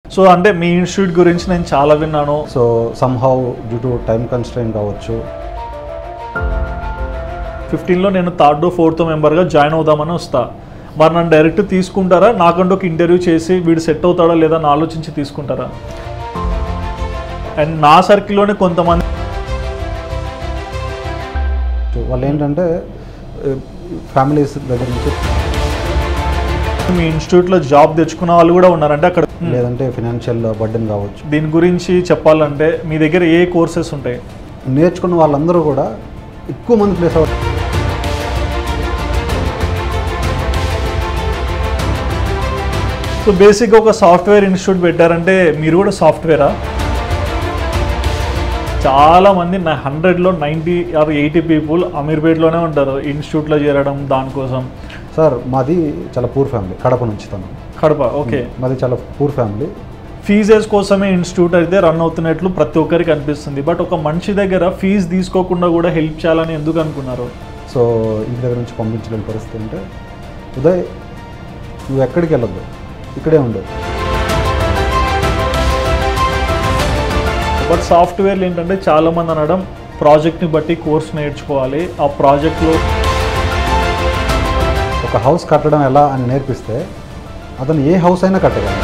So అంటే మీ institute గురించి నేను చాలా విన్నాను so somehow due to time constrain కావచ్చు ఫిఫ్టీన్లో నేను థర్డ్ ఫోర్త్ మెంబర్గా జాయిన్ అవుదామని వస్తా మరి నన్ను డైరెక్ట్ తీసుకుంటారా నాకంటూ ఒక ఇంటర్వ్యూ చేసి వీడు సెట్ అవుతాడా లేదా అని ఆలోచించి తీసుకుంటారా అండ్ నా సర్కిల్లోనే కొంతమంది సో వాళ్ళు ఏంటంటే ఫ్యామిలీస్ దగ్గర నుంచి మీ ఇన్స్టిట్యూట్లో జాబ్ తెచ్చుకున్న వాళ్ళు కూడా ఉన్నారు అంటే అక్కడ లేదంటే ఫినాన్షియల్ బర్డెన్ కావచ్చు దీని గురించి చెప్పాలంటే మీ దగ్గర ఏ కోర్సెస్ ఉంటాయి నేర్చుకున్న వాళ్ళందరూ కూడా ఎక్కువ మంది ప్లేస్ అవుట్ సో బేసిక్గా ఒక సాఫ్ట్వేర్ ఇన్స్టిట్యూట్ పెట్టారంటే మీరు కూడా సాఫ్ట్వేరా చాలా మంది నా హండ్రెడ్లో నైంటీ ఆర్ ఎయిటీ పీపుల్ అమీర్పేట్లోనే ఉంటారు ఇన్స్టిట్యూట్లో చేరడం దానికోసం సార్ మాది చాలా పూర్ ఫ్యామిలీ కడప నుంచి తను కడప ఓకే మాది చాలా పూర్ ఫ్యామిలీ ఫీజెస్ కోసమే ఇన్స్టిట్యూట్ అయితే రన్ అవుతున్నట్లు ప్రతి ఒక్కరికి అనిపిస్తుంది బట్ ఒక మనిషి దగ్గర ఫీజు తీసుకోకుండా కూడా హెల్ప్ చేయాలని ఎందుకు అనుకున్నారు సో ఇంటి దగ్గర నుంచి పంపించలేని పరిస్థితి అంటే ఉదయ్ నువ్వు ఎక్కడికి వెళ్ళొద్దు ఇక్కడే ఉండు బట్ సాఫ్ట్వేర్లు ఏంటంటే చాలా మంది అనడం ప్రాజెక్ట్ని బట్టి కోర్స్ నేర్చుకోవాలి ఆ ప్రాజెక్ట్లో ఒక హౌస్ కట్టడం ఎలా అని నేర్పిస్తే అతను ఏ హౌస్ అయినా కట్టగలడు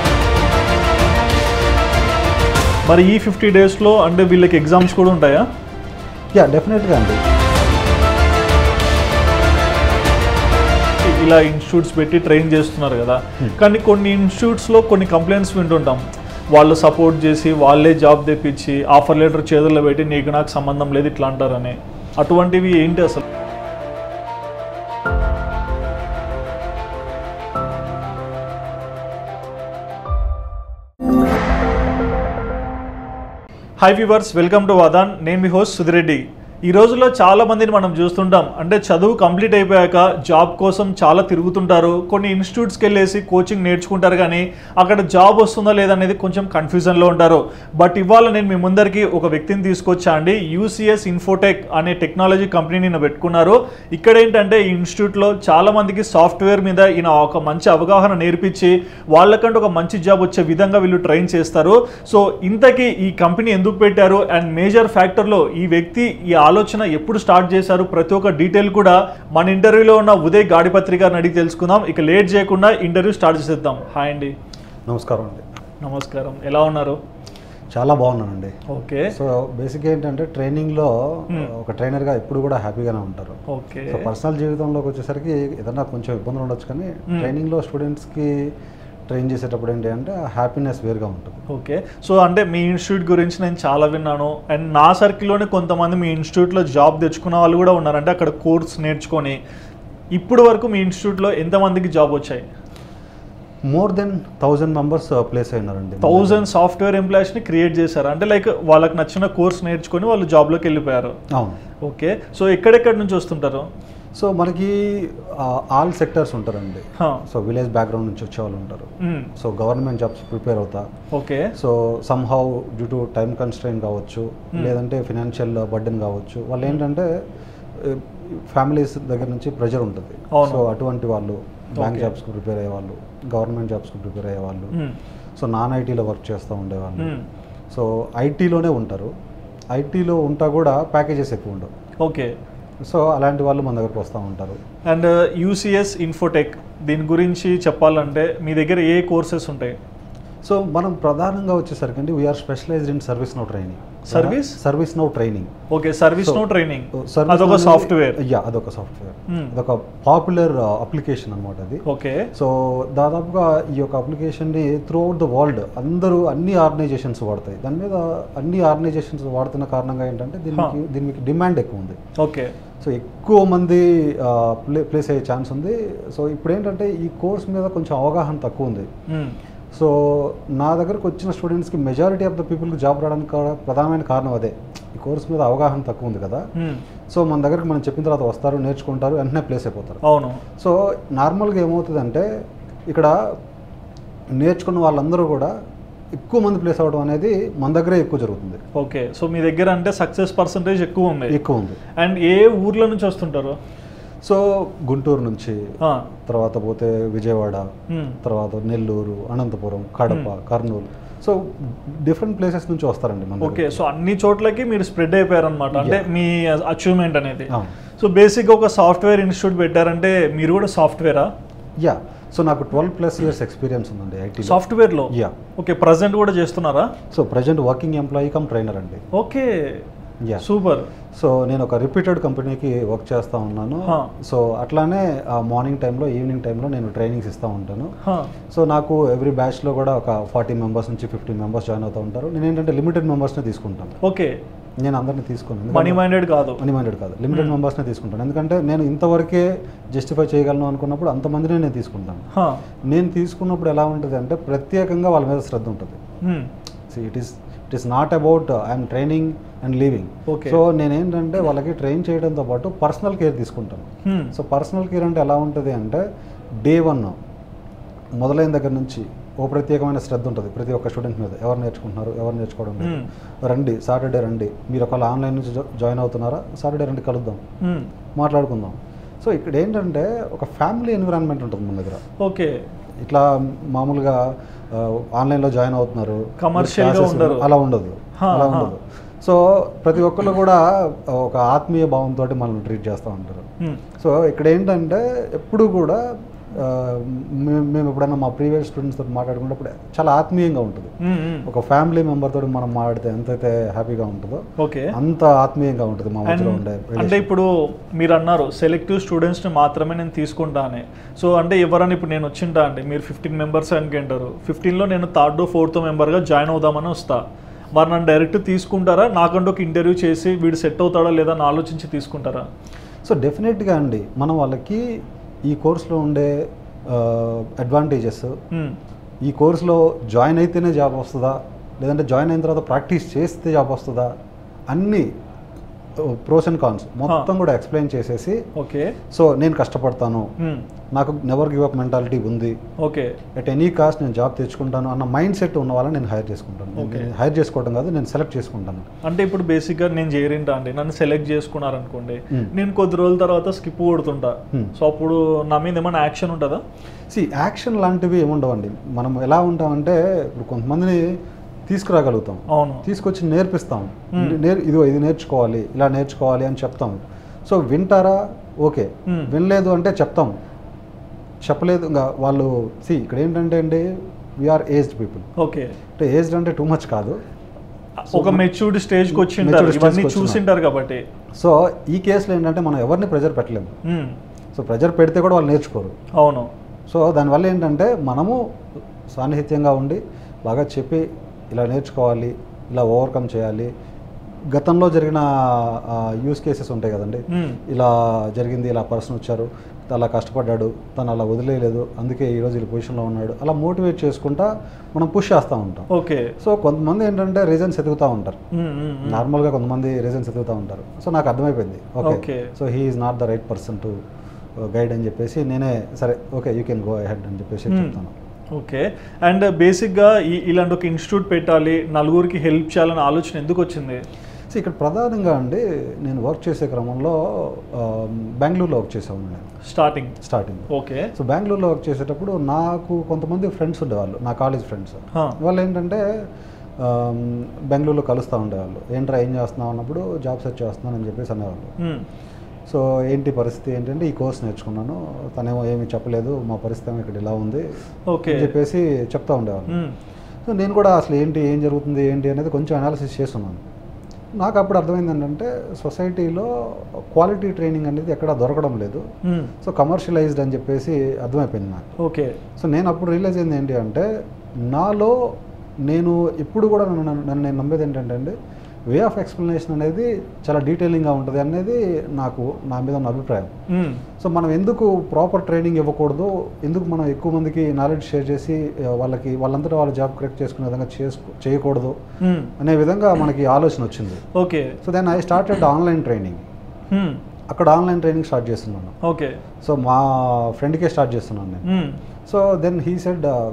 మరి ఈ ఫిఫ్టీ డేస్లో అంటే వీళ్ళకి ఎగ్జామ్స్ కూడా ఉంటాయా యా డెఫినెట్గా అండి ఇలా ఇన్స్టిట్యూట్స్ పెట్టి ట్రైన్ చేస్తున్నారు కదా కానీ కొన్ని ఇన్స్టిట్యూట్స్లో కొన్ని కంప్లైంట్స్ వింటుంటాం వాళ్ళు సపోర్ట్ చేసి వాళ్ళే జాబ్ తెప్పించి ఆఫర్ లెటర్ చేతుల్లో పెట్టి నీకు నాకు సంబంధం లేదు ఇట్లా అంటారని అటువంటివి ఏంటి అసలు hi viewers welcome to Vadan నేను మీ హోస్ట్ సుధిరెడ్డి ఈ రోజుల్లో చాలా మందిని మనం చూస్తుంటాం అంటే చదువు కంప్లీట్ అయిపోయాక జాబ్ కోసం చాలా తిరుగుతుంటారు కొన్ని ఇన్స్టిట్యూట్స్కి వెళ్ళేసి కోచింగ్ నేర్చుకుంటారు కానీ అక్కడ జాబ్ వస్తుందా లేదనేది కొంచెం కన్ఫ్యూజన్లో ఉంటారు బట్ ఇవాళ నేను మీ ముందరికి ఒక వ్యక్తిని తీసుకొచ్చా అండి యూసీఎస్ ఇన్ఫోటెక్ అనే టెక్నాలజీ కంపెనీ నిన్న పెట్టుకున్నారు ఇక్కడ ఏంటంటే ఈ ఇన్స్టిట్యూట్లో చాలా మందికి సాఫ్ట్వేర్ మీద ఈయన ఒక మంచి అవగాహన నేర్పించి వాళ్ళకంటూ ఒక మంచి జాబ్ వచ్చే విధంగా వీళ్ళు ట్రైన్ చేస్తారు సో ఇంతకీ ఈ కంపెనీ ఎందుకు పెట్టారు అండ్ మేజర్ ఫ్యాక్టర్లో ఈ వ్యక్తి ఈ ఆలోచన ఎప్పుడు స్టార్ట్ చేశారు ప్రతి ఒక్క డీటెయిల్ కూడా మన ఇంటర్వ్యూలో ఉన్న ఉదయ్ గాడిపత్రి గారిని అడిగి తెలుసుకుందాం ఇక లేట్ చేయకుండా ఇంటర్వ్యూ స్టార్ట్ చేసేద్దాం హాయ్ అండి నమస్కారం అండి నమస్కారం ఎలా ఉన్నారు చాలా బాగున్నానండి ఓకే సో బేసిక్ ఏంటంటే ట్రైనింగ్లో ఒక ట్రైనర్గా ఎప్పుడు కూడా హ్యాపీగానే ఉంటారు ఓకే సో పర్సనల్ జీవితంలోకి వచ్చేసరికి ఏదన్నా కొంచెం ఇబ్బందులు ఉండొచ్చు కానీ ట్రైనింగ్లో స్టూడెంట్స్కి ట్రైన్ చేసేటప్పుడు ఏంటి అంటే ఆ హ్యాపీనెస్ వేరుగా ఉంటుంది ఓకే సో అంటే మీ ఇన్స్టిట్యూట్ గురించి నేను చాలా విన్నాను అండ్ నా సర్కిల్లోనే కొంతమంది మీ ఇన్స్టిట్యూట్లో జాబ్ తెచ్చుకున్న వాళ్ళు కూడా ఉన్నారు అంటే అక్కడ కోర్స్ నేర్చుకొని ఇప్పుడు వరకు మీ ఇన్స్టిట్యూట్లో ఎంతమందికి జాబ్ వచ్చాయి more than thousand members place అయినారండి థౌజండ్ సాఫ్ట్వేర్ ఎంప్లాయీస్ని క్రియేట్ చేశారు అంటే లైక్ వాళ్ళకి నచ్చిన కోర్స్ నేర్చుకొని వాళ్ళు జాబ్లోకి వెళ్ళిపోయారు అవును ఓకే సో ఎక్కడెక్కడి నుంచి వస్తుంటారు సో మనకి ఆల్ సెక్టర్స్ ఉంటారండి హా. సో విలేజ్ బ్యాక్గ్రౌండ్ నుంచి వచ్చే వాళ్ళు ఉంటారు hmm. So government jobs prepare అవుతా okay so somehow due to time constrain కావచ్చు లేదంటే ఫినాన్షియల్ బర్డెన్ కావచ్చు వాళ్ళు ఏంటంటే ఫ్యామిలీస్ దగ్గర నుంచి ప్రెషర్ ఉంటుంది అవును. సో అటువంటి వాళ్ళు బ్యాంక్ Okay. జాబ్స్కి ప్రిపేర్ అయ్యే వాళ్ళు గవర్నమెంట్ జాబ్స్కి ప్రిపేర్ అయ్యే వాళ్ళు మ్మ్. సో నాన్ ఐటీలో వర్క్ చేస్తూ ఉండేవాళ్ళు మ్మ్. సో ఐటీలోనే ఉంటారు ఐటీలో ఉంటా కూడా ప్యాకేజెస్ ఎక్కువ ఉండవు ఓకే సో అలాంటి వాళ్ళు మన దగ్గరకు వస్తూ ఉంటారు అండ్ యూసిఎస్ ఇన్ఫోటెక్ దీని గురించి చెప్పాలంటే మీ దగ్గర ఏ కోర్సెస్ ఉంటాయి సో మనం ప్రధానంగా వచ్చేసరికి అండి we are specialised in service now training Service? Service now training okay service So, now training Service అదొక అనేది- సాఫ్ట్వేర్ యా అదొక సాఫ్ట్వేర్ Hmm. అదొక పాపులర్ అప్లికేషన్ అనమాట అది ఓకే సో దాదాపుగా ఈ యొక్క అప్లికేషన్ని త్రూ అవుట్ ద వరల్డ్ అందరూ అన్ని ఆర్గనైజేషన్స్ వాడతాయి దాని మీద అన్ని ఆర్గనైజేషన్స్ వాడుతున్న కారణంగా ఏంటంటే దీనికి దీనికి డిమాండ్ ఎక్కువ ఉంది ఓకే సో ఎక్కువ మంది ప్లే ప్లేస్ అయ్యే ఛాన్స్ ఉంది సో ఇప్పుడు ఏంటంటే ఈ కోర్స్ మీద కొంచెం అవగాహన తక్కువ ఉంది సో నా దగ్గరకు వచ్చిన స్టూడెంట్స్కి మెజారిటీ ఆఫ్ ద పీపుల్కి జాబ్ రావడానికి కూడా ప్రధానమైన కారణం అదే ఈ కోర్స్ మీద అవగాహన తక్కువ ఉంది కదా సో మన దగ్గరికి మనం చెప్పిన తర్వాత వస్తారు నేర్చుకుంటారు వెంటనే ప్లేస్ అయిపోతారు అవును సో నార్మల్గా ఏమవుతుందంటే ఇక్కడ నేర్చుకున్న వాళ్ళందరూ కూడా ఎక్కువ మంది ప్లేస్ అవ్వడం అనేది మన దగ్గరే ఎక్కువ జరుగుతుంది ఓకే సో మీ దగ్గర అంటే సక్సెస్ పర్సంటేజ్ ఎక్కువ ఉంది ఎక్కువ ఉంది అండ్ ఏ ఊర్ల నుంచి వస్తుంటారు సో గుంటూరు నుంచి ఆ, తర్వాత పోతే విజయవాడ మ్మ్. తర్వాత Nellore Anantapur Kadapa Kurnool so different places నుంచి వస్తారండి మన ఓకే సో అన్ని చోట్లకి మీరు స్ప్రెడ్ అయిపోయారు అనమాట అంటే Yeah. మీ అచీవ్మెంట్ అనేది అవును. సో బేసిక్గా ఒక సాఫ్ట్వేర్ ఇన్స్టిట్యూట్ పెట్టారంటే మీరు కూడా సాఫ్ట్వేరా యా సో నాకు ట్వెల్వ్ ప్లస్ ఇయర్స్ ఎక్స్పీరియన్స్ ఉందండి ఐటీ సాఫ్ట్వేర్లో యా ఓకే ప్రజెంట్ కూడా చేస్తున్నారా so present working employee cum trainer అండి ఓకే యా సూపర్ సో నేను ఒక రిపీటెడ్ కంపెనీకి వర్క్ చేస్తూ ఉన్నాను Huh. సో అట్లానే మార్నింగ్ టైంలో ఈవినింగ్ టైంలో నేను ట్రైనింగ్స్ ఇస్తూ ఉంటాను సో నాకు ఎవ్రీ బ్యాచ్లో కూడా ఒక ఫార్టీ మెంబర్స్ నుంచి ఫిఫ్టీన్ మెంబర్స్ జాయిన్ అవుతూ ఉంటారు నేను ఏంటంటే లిమిటెడ్ మెంబర్స్నే తీసుకుంటాను ఓకే నేను అందరినీ తీసుకున్నాను మనీ మైండెడ్ కాదు మనీ మైండెడ్ కాదు లిమిటెడ్ మెంబర్స్నే తీసుకుంటాను ఎందుకంటే నేను ఇంతవరకే జస్టిఫై చేయగలను అనుకున్నప్పుడు అంతమందినే నేను తీసుకుంటాను హా. నేను తీసుకున్నప్పుడు ఎలా ఉంటుంది అంటే ప్రత్యేకంగా వాళ్ళ మీద శ్రద్ధ ఉంటుంది Hmm. It is it is not about I'm training and leaving Okay. So నేనేంటంటే వాళ్ళకి ట్రైన్ చేయడంతో పాటు పర్సనల్ కేర్ తీసుకుంటాను Hmm. సో పర్సనల్ కేర్ అంటే ఎలా ఉంటుంది అంటే డే వన్ మొదలైన దగ్గర నుంచి ఓ ప్రత్యేకమైన శ్రద్ధ ఉంటుంది ప్రతి ఒక్క స్టూడెంట్ మీద ఎవరు నేర్చుకుంటున్నారు ఎవరు నేర్చుకోవడం లేదు Hmm. రండి సాటర్డే రండి మీరు ఒకవేళ ఆన్లైన్ నుంచి జా- జాయిన్ అవుతున్నారా సాటర్డే రండి కలుద్దాం Hmm. మాట్లాడుకుందాం సో ఇక్కడ ఏంటంటే ఒక ఫ్యామిలీ ఎన్విరాన్మెంట్ ఉంటుంది మన దగ్గర ఓకే ఇట్లా మామూలుగా ఆ, ఆన్లైన్లో జాయిన్ అవుతున్నారు Commercial గా Classes ఉండరు. అలా ఉండదు హా, అలా హా. ఉండదు సో ప్రతి ఒక్కళ్ళు కూడా ఒక ఆత్మీయ భావంతో మనల్ని ట్రీట్ చేస్తూ ఉంటారు Hmm. సో ఇక్కడ ఏంటంటే ఎప్పుడు కూడా ఆ, మేము మేము ఎప్పుడైనా మా ప్రీవియస్ స్టూడెంట్స్ తోటి మాట్లాడుకున్నప్పుడు చాలా ఆత్మీయంగా ఉంటుంది Hmm. Hmm. ఒక ఫ్యామిలీ మెంబర్ తోటి మనం మాట్లాడితే ఎంతైతే హ్యాపీగా ఉంటుందో ఓకే అంత ఆత్మీయంగా ఉంటుంది మా మధ్యలో And ఉండే అంటే relation. ఇప్పుడు మీరు అన్నారు సెలెక్టివ్ స్టూడెంట్స్ని మాత్రమే నేను తీసుకుంటా అని సో అంటే ఎవరైనా ఇప్పుడు నేను వచ్చింటా అండి మీరు ఫిఫ్టీన్ మెంబర్స్ అనుకుంటారు ఫిఫ్టీన్లో నేను థర్డ్ ఫోర్త్ మెంబర్గా జాయిన్ అవుదామని వస్తా వారు నన్ను డైరెక్ట్ తీసుకుంటారా నాకంటూ ఒక ఇంటర్వ్యూ చేసి వీడు సెట్ అవుతాడా లేదా అని ఆలోచించి తీసుకుంటారా సో డెఫినెట్గా అండి మనం వాళ్ళకి ఈ కోర్సులో ఉండే అడ్వాంటేజెస్ Hmm. ఈ కోర్సులో జాయిన్ అయితేనే జాబ్ వస్తుందా లేదంటే జాయిన్ అయిన తర్వాత ప్రాక్టీస్ చేస్తే జాబ్ వస్తుందా అన్ని ప్రోస్ అండ్ కాన్స్ మొత్తం కూడా ఎక్స్ప్లెయిన్ చేసేసి ఓకే సో నేను కష్టపడతాను Hmm. నాకు నెవర్ గివ్ అప్ మెంటాలిటీ ఉంది ఓకే ఎట్ ఎనీ కాస్ట్ నేను జాబ్ తెచ్చుకుంటాను అన్న మైండ్ సెట్ ఉన్న వాళ్ళని నేను హైర్ చేసుకుంటాను Okay. నేను హైర్ చేసుకోవడం కాదు నేను సెలెక్ట్ చేసుకుంటాను అంటే ఇప్పుడు బేసిక్గా నేను చేరింటా అండి నన్ను సెలెక్ట్ చేసుకున్నారనుకోండి Hmm. నేను కొద్ది రోజుల తర్వాత స్కిప్ కొడుతుంటా Hmm. సో అప్పుడు నా మీద ఏమైనా యాక్షన్ ఉంటుందా సి యాక్షన్ లాంటివి ఏముండవండి మనం ఎలా ఉంటామంటే ఇప్పుడు కొంతమందిని తీసుకురాగలుగుతాం అవును తీసుకొచ్చి నేర్పిస్తాం Hmm. నేర్ ఇదిగో ఇది నేర్చుకోవాలి ఇలా నేర్చుకోవాలి అని చెప్తాం సో వింటారా ఓకే Hmm. వినలేదు అంటే చెప్తాం చెప్పలేదు ఇంకా వాళ్ళు సి ఇక్కడ ఏంటంటే అండి వీఆర్ ఏజ్డ్ పీపుల్ ఓకే అంటే ఏజ్డ్ అంటే టూ మచ్ కాదు ఒక మెచ్యూర్డ్ స్టేజ్కి వచ్చింటారు Mature stage ఇవన్నీ కి వచ్చినాం. చూసింటారు కాబట్టి సో ఈ కేసులో ఏంటంటే మనం ఎవరిని ప్రెజర్ పెట్టలేము మ్మ్. సో ప్రెజర్ పెడితే కూడా వాళ్ళు నేర్చుకోరు అవును సో దానివల్ల ఏంటంటే మనము సాన్నిహిత్యంగా ఉండి బాగా చెప్పి ఇలా నేర్చుకోవాలి ఇలా ఓవర్కమ్ చేయాలి గతంలో జరిగిన యూస్ కేసెస్ ఉంటాయి కదండి మ్మ్. ఇలా జరిగింది ఇలా పర్సన్ వచ్చారు అలా కష్టపడ్డాడు తను అలా వదిలేయలేదు అందుకే ఈరోజు ఈ పొజిషన్లో ఉన్నాడు అలా మోటివేట్ చేసుకుంటా మనం పుష్ చేస్తూ ఉంటాం ఓకే సో కొంతమంది ఏంటంటే రీజన్స్ ఎదుగుతూ ఉంటారు మ్మ్, మ్మ్, మ్మ్. నార్మల్గా కొంతమంది రీజన్స్ ఎదుగుతూ ఉంటారు సో నాకు అర్థమైపోయింది okay Okay. So he is not the right person to guide అని చెప్పేసి నేనే సరే okay you can go ahead అని చెప్పేసి Hmm. చెప్తాను ఓకే అండ్ బేసిక్గా ఈ ఇలాంటి ఒక ఇన్స్టిట్యూట్ పెట్టాలి నలుగురికి హెల్ప్ చేయాలనే ఆలోచన ఎందుకు వచ్చింది సో ఇక్కడ ప్రధానంగా అండి నేను వర్క్ చేసే క్రమంలో ఆ, బెంగళూరులో వర్క్ చేసాను నేను స్టార్టింగ్ స్టార్టింగ్ ఓకే సో బెంగళూరులో వర్క్ చేసేటప్పుడు నాకు కొంతమంది ఫ్రెండ్స్ ఉండేవాళ్ళు నా కాలేజ్ ఫ్రెండ్స్ Huh. వాళ్ళు ఏంటంటే ఆమ్, బెంగళూరులో కలుస్తూ ఉండేవాళ్ళు ఏంట్రా ఏం చేస్తున్నావు అన్నప్పుడు జాబ్ సెర్చ్ చేస్తున్నాను అని చెప్పేసి అనేవాళ్ళు మ్మ్. సో ఏంటి పరిస్థితి ఏంటంటే ఈ కోర్స్ నేర్చుకున్నాను తనేమో ఏమీ చెప్పలేదు మా పరిస్థితి ఏమో ఇక్కడ ఇలా ఉంది ఓకే అని చెప్పేసి చెప్తా ఉండేవాళ్ళు మ్మ్. సో నేను కూడా అసలు ఏంటి ఏం జరుగుతుంది ఏంటి అనేది కొంచెం అనాలిసిస్ చేస్తున్నాను నాకు అప్పుడు అర్థమైంది ఏంటంటే సొసైటీలో క్వాలిటీ ట్రైనింగ్ అనేది ఎక్కడ దొరకడం లేదు మ్మ్. సో కమర్షియలైజ్డ్ అని చెప్పేసి అర్థమైపోయింది నాకు ఓకే సో నేను అప్పుడు రియలైజ్ అయింది ఏంటి అంటే నాలో నేను ఇప్పుడు కూడా నన్ను నన్ను నేను నమ్మేది ఏంటంటే అండి వే ఆఫ్ ఎక్స్ప్లెనేషన్ అనేది చాలా డీటెయిలింగ్గా ఉంటుంది అనేది నాకు నా మీద ఉన్న అభిప్రాయం మ్మ్. సో మనం ఎందుకు ప్రాపర్ ట్రైనింగ్ ఇవ్వకూడదు ఎందుకు మనం ఎక్కువ మందికి నాలెడ్జ్ షేర్ చేసి ఆ, వాళ్ళకి వాళ్ళంతటా వాళ్ళ జాబ్ కరెక్ట్ చేసుకునే విధంగా చేసుకో చేయకూడదు మ్మ్. అనే విధంగా మనకి ఆలోచన వచ్చింది okay so then I started online training hmm. అక్కడ ఆన్లైన్ ట్రైనింగ్ స్టార్ట్ చేస్తున్నాను ఓకే సో మా ఫ్రెండ్కే స్టార్ట్ చేస్తున్నాను నేను hmm. So then he said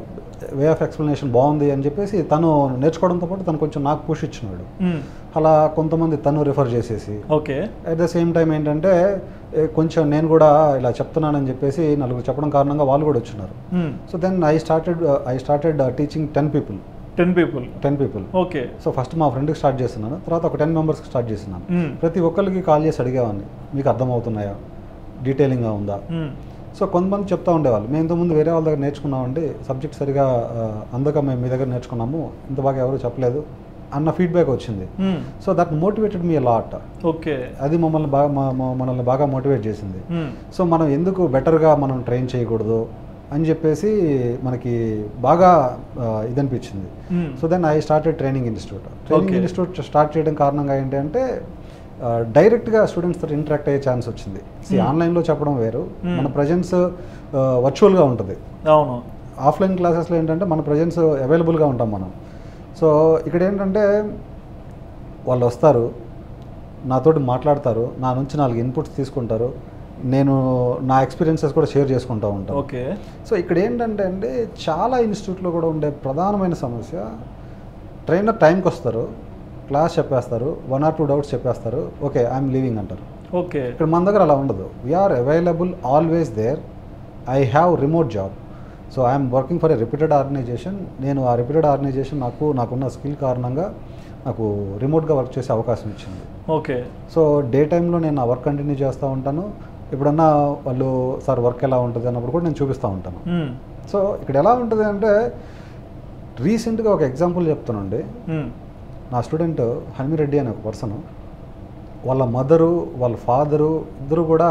way of explanation బాగుంది అని చెప్పేసి తను నేర్చుకోవడంతో పాటు తను కొంచెం నాకు పుష్ ఇచ్చినాడు అలా కొంతమంది తను రిఫర్ చేసేసి okay at the same time ఏంటంటే ఏ, కొంచెం నేను కూడా ఇలా చెప్తున్నానని చెప్పేసి నలుగురు చెప్పడం కారణంగా వాళ్ళు కూడా వచ్చినారు so then I started I started teaching ten people ten people ten people okay so first మా ఫ్రెండ్కి స్టార్ట్ చేస్తున్నాను తర్వాత ఒక టెన్ మెంబర్స్కి స్టార్ట్ చేస్తున్నాను ప్రతి ఒక్కరికి కాల్ చేసి అడిగేవాడిని మీకు అర్థమవుతున్నాయా డీటెయిలింగ్గా ఉందా సో కొంతమంది చెప్తా ఉండేవాళ్ళు మేము ఇంతకుముందు వేరే వాళ్ళ దగ్గర నేర్చుకున్నామండి సబ్జెక్ట్ సరిగా ఆ, అందక మేము మీ దగ్గర నేర్చుకున్నాము ఇంత బాగా ఎవరు చెప్పలేదు అన్న ఫీడ్బ్యాక్ వచ్చింది so that motivated me lot okay అది మమ్మల్ని బాగా మా- మా- మనల్ని బాగా మోటివేట్ చేసింది సో మనం ఎందుకు బెటర్గా మనం ట్రైన్ చేయకూడదు అని చెప్పేసి మనకి బాగా ఆ, ఇది అనిపించింది so then I started training institute training Okay. Institute start చేయడం కారణంగా ఏంటంటే డైరెక్ట్గా స్టూడెంట్స్తో ఇంటరాక్ట్ అయ్యే ఛాన్స్ వచ్చింది సి Hmm. ఆన్లైన్లో చెప్పడం వేరు Hmm. మన ప్రజెన్స్ వర్చువల్గా ఉంటుంది అవును ఆఫ్లైన్ క్లాసెస్లో ఏంటంటే మన ప్రజెన్స్ అవైలబుల్గా ఉంటాం మనం సో ఇక్కడ ఏంటంటే వాళ్ళు వస్తారు నాతోటి మాట్లాడతారు నా నుంచి నాలుగు ఇన్పుట్స్ తీసుకుంటారు నేను నా ఎక్స్పీరియన్సెస్ కూడా షేర్ చేసుకుంటూ ఉంటాను ఓకే సో ఇక్కడ ఏంటంటే అండి చాలా ఇన్స్టిట్యూట్లో కూడా ఉండే ప్రధానమైన సమస్య ట్రైనర్ టైంకి వస్తారు క్లాస్ చెప్పేస్తారు వన్ ఆర్ టూ డౌట్స్ చెప్పేస్తారు ఓకే ఐఎమ్ లీవింగ్ అంటారు ఓకే ఇక్కడ మన దగ్గర అలా ఉండదు we are available always there I have remote job so I'm working for a repeated organization నేను ఆ రిపీటెడ్ ఆర్గనైజేషన్ నాకు నాకున్న స్కిల్ కారణంగా నాకు రిమోట్గా వర్క్ చేసే అవకాశం ఇచ్చింది ఓకే సో డే టైంలో నేను నా వర్క్ కంటిన్యూ చేస్తూ ఉంటాను ఎప్పుడన్నా వాళ్ళు సార్ వర్క్ ఎలా ఉంటుంది అన్నప్పుడు కూడా నేను చూపిస్తూ ఉంటాను సో ఇక్కడ ఎలా ఉంటుంది అంటే రీసెంట్గా ఒక ఎగ్జాంపుల్ చెప్తానండి నా స్టూడెంట్ హనుమిరెడ్డి అనే ఒక పర్సన్ వాళ్ళ మదరు వాళ్ళ ఫాదరు ఇద్దరు కూడా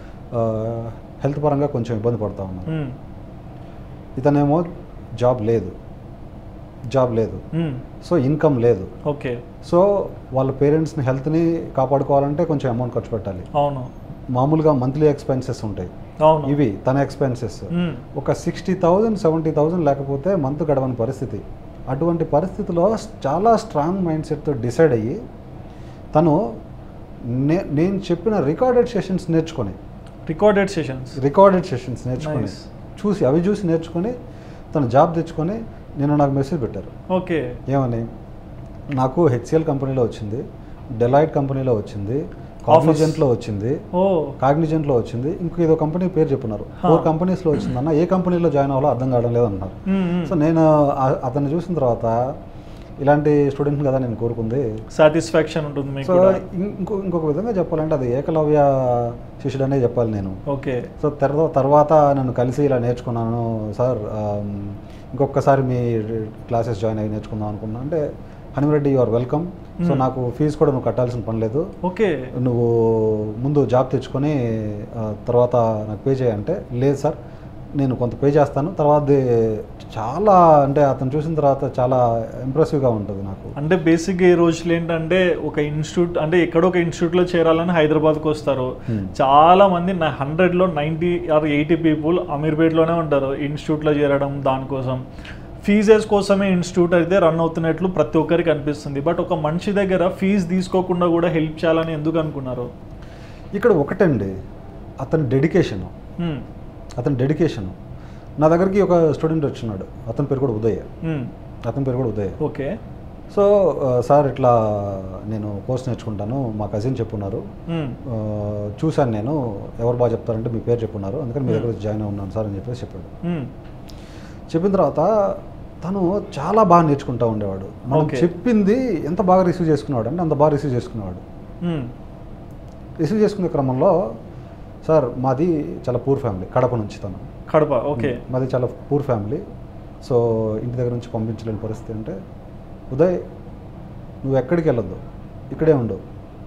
హెల్త్ పరంగా కొంచెం ఇబ్బంది పడుతూ ఉన్నారు ఇతనేమో జాబ్ లేదు జాబ్ లేదు సో ఇన్కమ్ లేదు ఓకే సో వాళ్ళ పేరెంట్స్ని హెల్త్ని కాపాడుకోవాలంటే కొంచెం అమౌంట్ ఖర్చు పెట్టాలి అవును మామూలుగా మంత్లీ ఎక్స్పెన్సెస్ ఉంటాయి అవును ఇవి తన ఎక్స్పెన్సెస్ మ్మ్. ఒక సిక్స్టీ థౌజండ్ సెవెంటీ థౌజండ్ లేకపోతే మంత్ గడవని పరిస్థితి అటువంటి పరిస్థితిలో చాలా స్ట్రాంగ్ మైండ్ సెట్తో డిసైడ్ అయ్యి తను నే నేను చెప్పిన రికార్డెడ్ సెషన్స్ నేర్చుకొని రికార్డెడ్ సెషన్స్ రికార్డెడ్ సెషన్స్ నేర్చుకొని Nice. చూసి అవి చూసి నేర్చుకొని తను జాబ్ తెచ్చుకొని నేను నాకు మెసేజ్ పెట్టారు ఓకే ఏమని నాకు హెచ్సిఎల్ కంపెనీలో వచ్చింది డెలాయిట్ కంపెనీలో వచ్చింది కాగ్నిజెంట్లో వచ్చింది ఓ కాగ్నిజెంట్లో వచ్చింది ఇంకో ఏదో కంపెనీ పేరు చెప్పున్నారు ఫోర్ కంపెనీస్లో వచ్చిందన్న ఏ కంపెనీలో జాయిన్ అవ్వాలో అర్థం కావడం లేదన్నారు సో నేను ఆ- అతన్ని చూసిన తర్వాత ఇలాంటి స్టూడెంట్ కదా నేను కోరుకుంది సాటిస్ఫాక్షన్ ఉంటుంది మీకు సో కూడా. ఇం- ఇంకో ఇంకొక విధంగా చెప్పాలంటే అది ఏకలవ్య శిష్యుడనే చెప్పాలి నేను ఓకే సో తర్వా తర్వాత నన్ను కలిసి ఇలా నేర్చుకున్నాను సార్ ఆమ్, ఇంకొకసారి మీ క్లాసెస్ జాయిన్ అయ్యి నేర్చుకుందాం అనుకున్నా అంటే Hanumareddy you are welcome so Hmm. నాకు ఫీజు కూడా నువ్వు కట్టాల్సిన పని లేదు ఓకే నువ్వు ముందు జాబ్ తెచ్చుకొని ఆ, తర్వాత నాకు పే చేయంటే లేదు సార్ నేను కొంత పే చేస్తాను తర్వాత చాలా అంటే అతను చూసిన తర్వాత చాలా ఇంప్రెసివ్గా ఉంటుంది నాకు అంటే బేసిక్గా ఈ రోజులు ఏంటంటే ఒక ఇన్స్టిట్యూట్ అంటే ఎక్కడో ఒక ఇన్స్టిట్యూట్లో చేరాలని హైదరాబాద్కి వస్తారు Hmm. చాలా మంది నా హండ్రెడ్లో నైంటీ ఆర్ ఎయిటీ పీపుల్ అమీర్పేట్లోనే ఉంటారు ఇన్స్టిట్యూట్లో చేరడం దానికోసం ఫీజెస్ కోసమే ఇన్స్టిట్యూట్ అయితే రన్ అవుతున్నట్లు ప్రతి ఒక్కరికి అనిపిస్తుంది బట్ ఒక మనిషి దగ్గర ఫీజు తీసుకోకుండా కూడా హెల్ప్ చేయాలని ఎందుకు అనుకున్నారు ఇక్కడ ఒకటండి అతని డెడికేషన్ Hmm. అతని డెడికేషన్ నా దగ్గరికి ఒక స్టూడెంట్ వచ్చినాడు అతని పేరు కూడా ఉదయ్ Hmm. అతని పేరు కూడా ఉదయ్ ఓకే సో ఆ, సార్ ఇట్లా నేను కోర్స్ నేర్చుకుంటాను మా కజిన్ చెప్పున్నారు Hmm. ఆ, చూశాను నేను ఎవరు బాగా చెప్తారంటే మీ పేరు చెప్పున్నారు అందుకని మీ Hmm. దగ్గర జాయిన్ ఉన్నాను సార్ అని చెప్పేసి చెప్పాడు Hmm. చెప్పిన తర్వాత తను చాలా బాగా నేర్చుకుంటా ఉండేవాడు మనం Okay. చెప్పింది ఎంత బాగా రిసీవ్ చేసుకునేవాడు అంటే అంత బాగా రిసీవ్ చేసుకునేవాడు Hmm. రిసీవ్ చేసుకునే క్రమంలో సార్ మాది చాలా పూర్ ఫ్యామిలీ కడప నుంచి తను కడప ఓకే మాది చాలా పూర్ ఫ్యామిలీ సో ఇంటి దగ్గర నుంచి పంపించలేని పరిస్థితి అంటే ఉదయ్ నువ్వు ఎక్కడికి వెళ్ళొద్దు ఇక్కడే ఉండు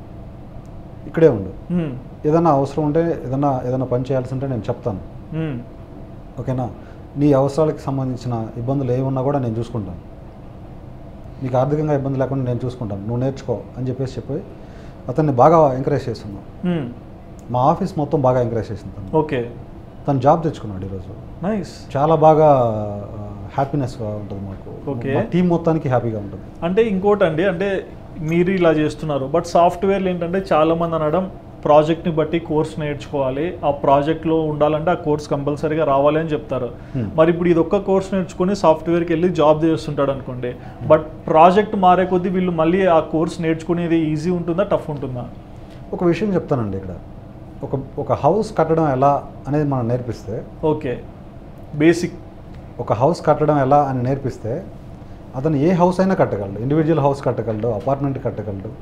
ఇక్కడే ఉండు Hmm. ఏదైనా అవసరం ఉంటే ఏదైనా ఏదైనా పని చేయాల్సి ఉంటే నేను చెప్తాను Hmm. ఓకేనా నీ అవసరాలకు సంబంధించిన ఇబ్బందులు ఏమున్నా కూడా నేను చూసుకుంటాను నీకు ఆర్థికంగా ఇబ్బంది లేకుండా నేను చూసుకుంటాను నువ్వు నేర్చుకో అని చెప్పేసి చెప్పి అతన్ని బాగా ఎంకరేజ్ చేస్తున్నాను Hmm. మా ఆఫీస్ మొత్తం బాగా ఎంకరేజ్ చేసింది తను ఓకే తను జాబ్ తెచ్చుకున్నాడు ఈరోజు నైస్ చాలా బాగా హ్యాపీనెస్గా ఉంటుంది మాకు Okay. మా టీం మొత్తానికి హ్యాపీగా ఉంటుంది అంటే ఇంకోటి అండి అంటే మీరు ఇలా చేస్తున్నారు బట్ సాఫ్ట్వేర్లు ఏంటంటే చాలా మంది అనడం ప్రాజెక్ట్ని బట్టి కోర్స్ నేర్చుకోవాలి ఆ ప్రాజెక్ట్లో ఉండాలంటే ఆ కోర్స్ కంపల్సరీగా రావాలి అని చెప్తారు Hmm. మరి ఇప్పుడు ఇది ఒక్క కోర్స్ నేర్చుకుని సాఫ్ట్వేర్కి వెళ్ళి జాబ్ చేస్తుంటాడు అనుకోండి బట్ ప్రాజెక్ట్ మారే కొద్దీ వీళ్ళు మళ్ళీ ఆ కోర్స్ నేర్చుకునేది ఈజీ ఉంటుందా టఫ్ ఉంటుందా ఒక విషయం చెప్తానండి ఇక్కడ ఒక ఒక హౌస్ కట్టడం ఎలా అనేది మనం నేర్పిస్తే ఓకే బేసిక్ ఒక హౌస్ కట్టడం ఎలా అని నేర్పిస్తే అతను ఏ హౌస్ అయినా కట్టగలడు ఇండివిజువల్ హౌస్ కట్టగలడు అపార్ట్మెంట్ కట్టగలడు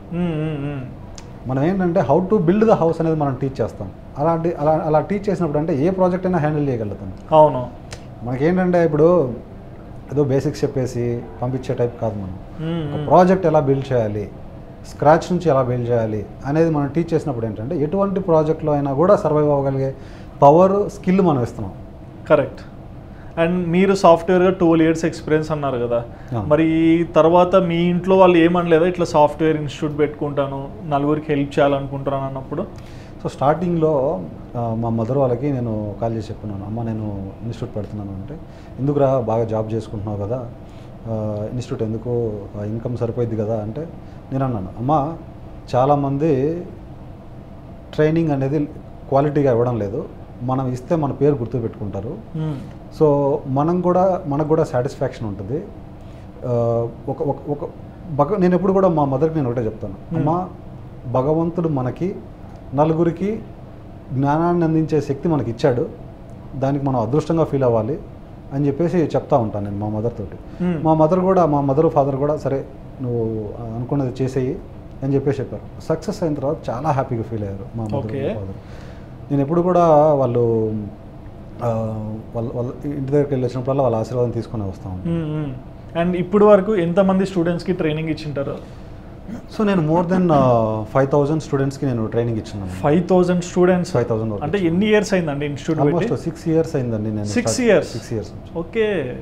మనం ఏంటంటే how to build the house అనేది మనం టీచ్ చేస్తాం అలాంటి అలా అలా టీచ్ చేసినప్పుడు అంటే ఏ ప్రాజెక్ట్ అయినా హ్యాండిల్ చేయగలుగుతాం అవును మనకేంటంటే ఇప్పుడు ఏదో బేసిక్స్ చెప్పేసి పంపించే టైప్ కాదు మనం మ్మ్, ఒక మ్మ్. ప్రాజెక్ట్ ఎలా బిల్డ్ చేయాలి స్క్రాచ్ నుంచి ఎలా బిల్డ్ చేయాలి అనేది మనం టీచ్ చేసినప్పుడు ఏంటంటే ఎటువంటి ప్రాజెక్ట్లో అయినా కూడా సర్వైవ్ అవ్వగలిగే పవర్ స్కిల్ మనం ఇస్తున్నాం కరెక్ట్ అండ్ మీరు సాఫ్ట్వేర్గా ట్వెల్వ్ ఇయర్స్ ఎక్స్పీరియన్స్ అన్నారు కదా ఆ. మరి తర్వాత మీ ఇంట్లో వాళ్ళు ఏమనలేదా ఇట్లా సాఫ్ట్వేర్ ఇన్స్టిట్యూట్ పెట్టుకుంటాను నలుగురికి హెల్ప్ చేయాలనుకుంటున్నాను అన్నప్పుడు సో స్టార్టింగ్లో ఆ, మా మదర్ వాళ్ళకి నేను కాల్ చేసి చెప్పున్నాను అమ్మ నేను ఇన్స్టిట్యూట్ పెడుతున్నాను అంటే ఎందుకురా బాగా జాబ్ చేసుకుంటున్నావు కదా ఆ, ఇన్స్టిట్యూట్ ఎందుకు ఇన్కమ్ సరిపోయింది కదా అంటే నేను అన్నాను అమ్మ చాలామంది ట్రైనింగ్ అనేది క్వాలిటీగా ఇవ్వడం లేదు మనం ఇస్తే మన పేరు గుర్తుపెట్టుకుంటారు మ్మ్. సో మనం కూడా మనకు కూడా సాటిస్ఫాక్షన్ ఉంటుంది ఆ, ఒక ఒక ఒక భగ నేను ఎప్పుడు కూడా మా మదర్కి నేను ఒకటే చెప్తాను Hmm. అమ్మ భగవంతుడు మనకి నలుగురికి జ్ఞానాన్ని అందించే శక్తి మనకి ఇచ్చాడు దానికి మనం అదృష్టంగా ఫీల్ అవ్వాలి అని చెప్పేసి చెప్తా ఉంటాను నేను మా మదర్ తోటి Hmm. మా మదర్ కూడా మా మదర్ ఫాదర్ కూడా సరే నువ్వు అనుకున్నది చేసేయి అని చెప్పేసి చెప్పారు సక్సెస్ అయిన తర్వాత చాలా హ్యాపీగా ఫీల్ అయ్యారు మా మదర్ Okay. ఫాదర్ నేను ఎప్పుడు కూడా వాళ్ళు ఆ, వాళ్ళ వాళ్ళ ఇంటి దగ్గరికి వెళ్ళి వచ్చినప్పుడల్లా వాళ్ళ ఆశీర్వాదం తీసుకొని వస్తాం మ్మ్, మ్మ్. అండ్ ఇప్పుడు వరకు ఎంతమంది స్టూడెంట్స్కి ట్రైనింగ్ ఇచ్చింటారు సో నేను మోర్ దెన్ ఫైవ్ థౌజండ్ స్టూడెంట్స్కి నేను ట్రైనింగ్ ఇచ్చాను five thousand students five thousand అంటే ఎన్ని ఇయర్స్ అయిందండి ఇన్స్టిట్యూట్ ఆల్మోస్ట్ పెట్టి సిక్స్ ఇయర్స్ అయిందండి నేను Six years? Six years okay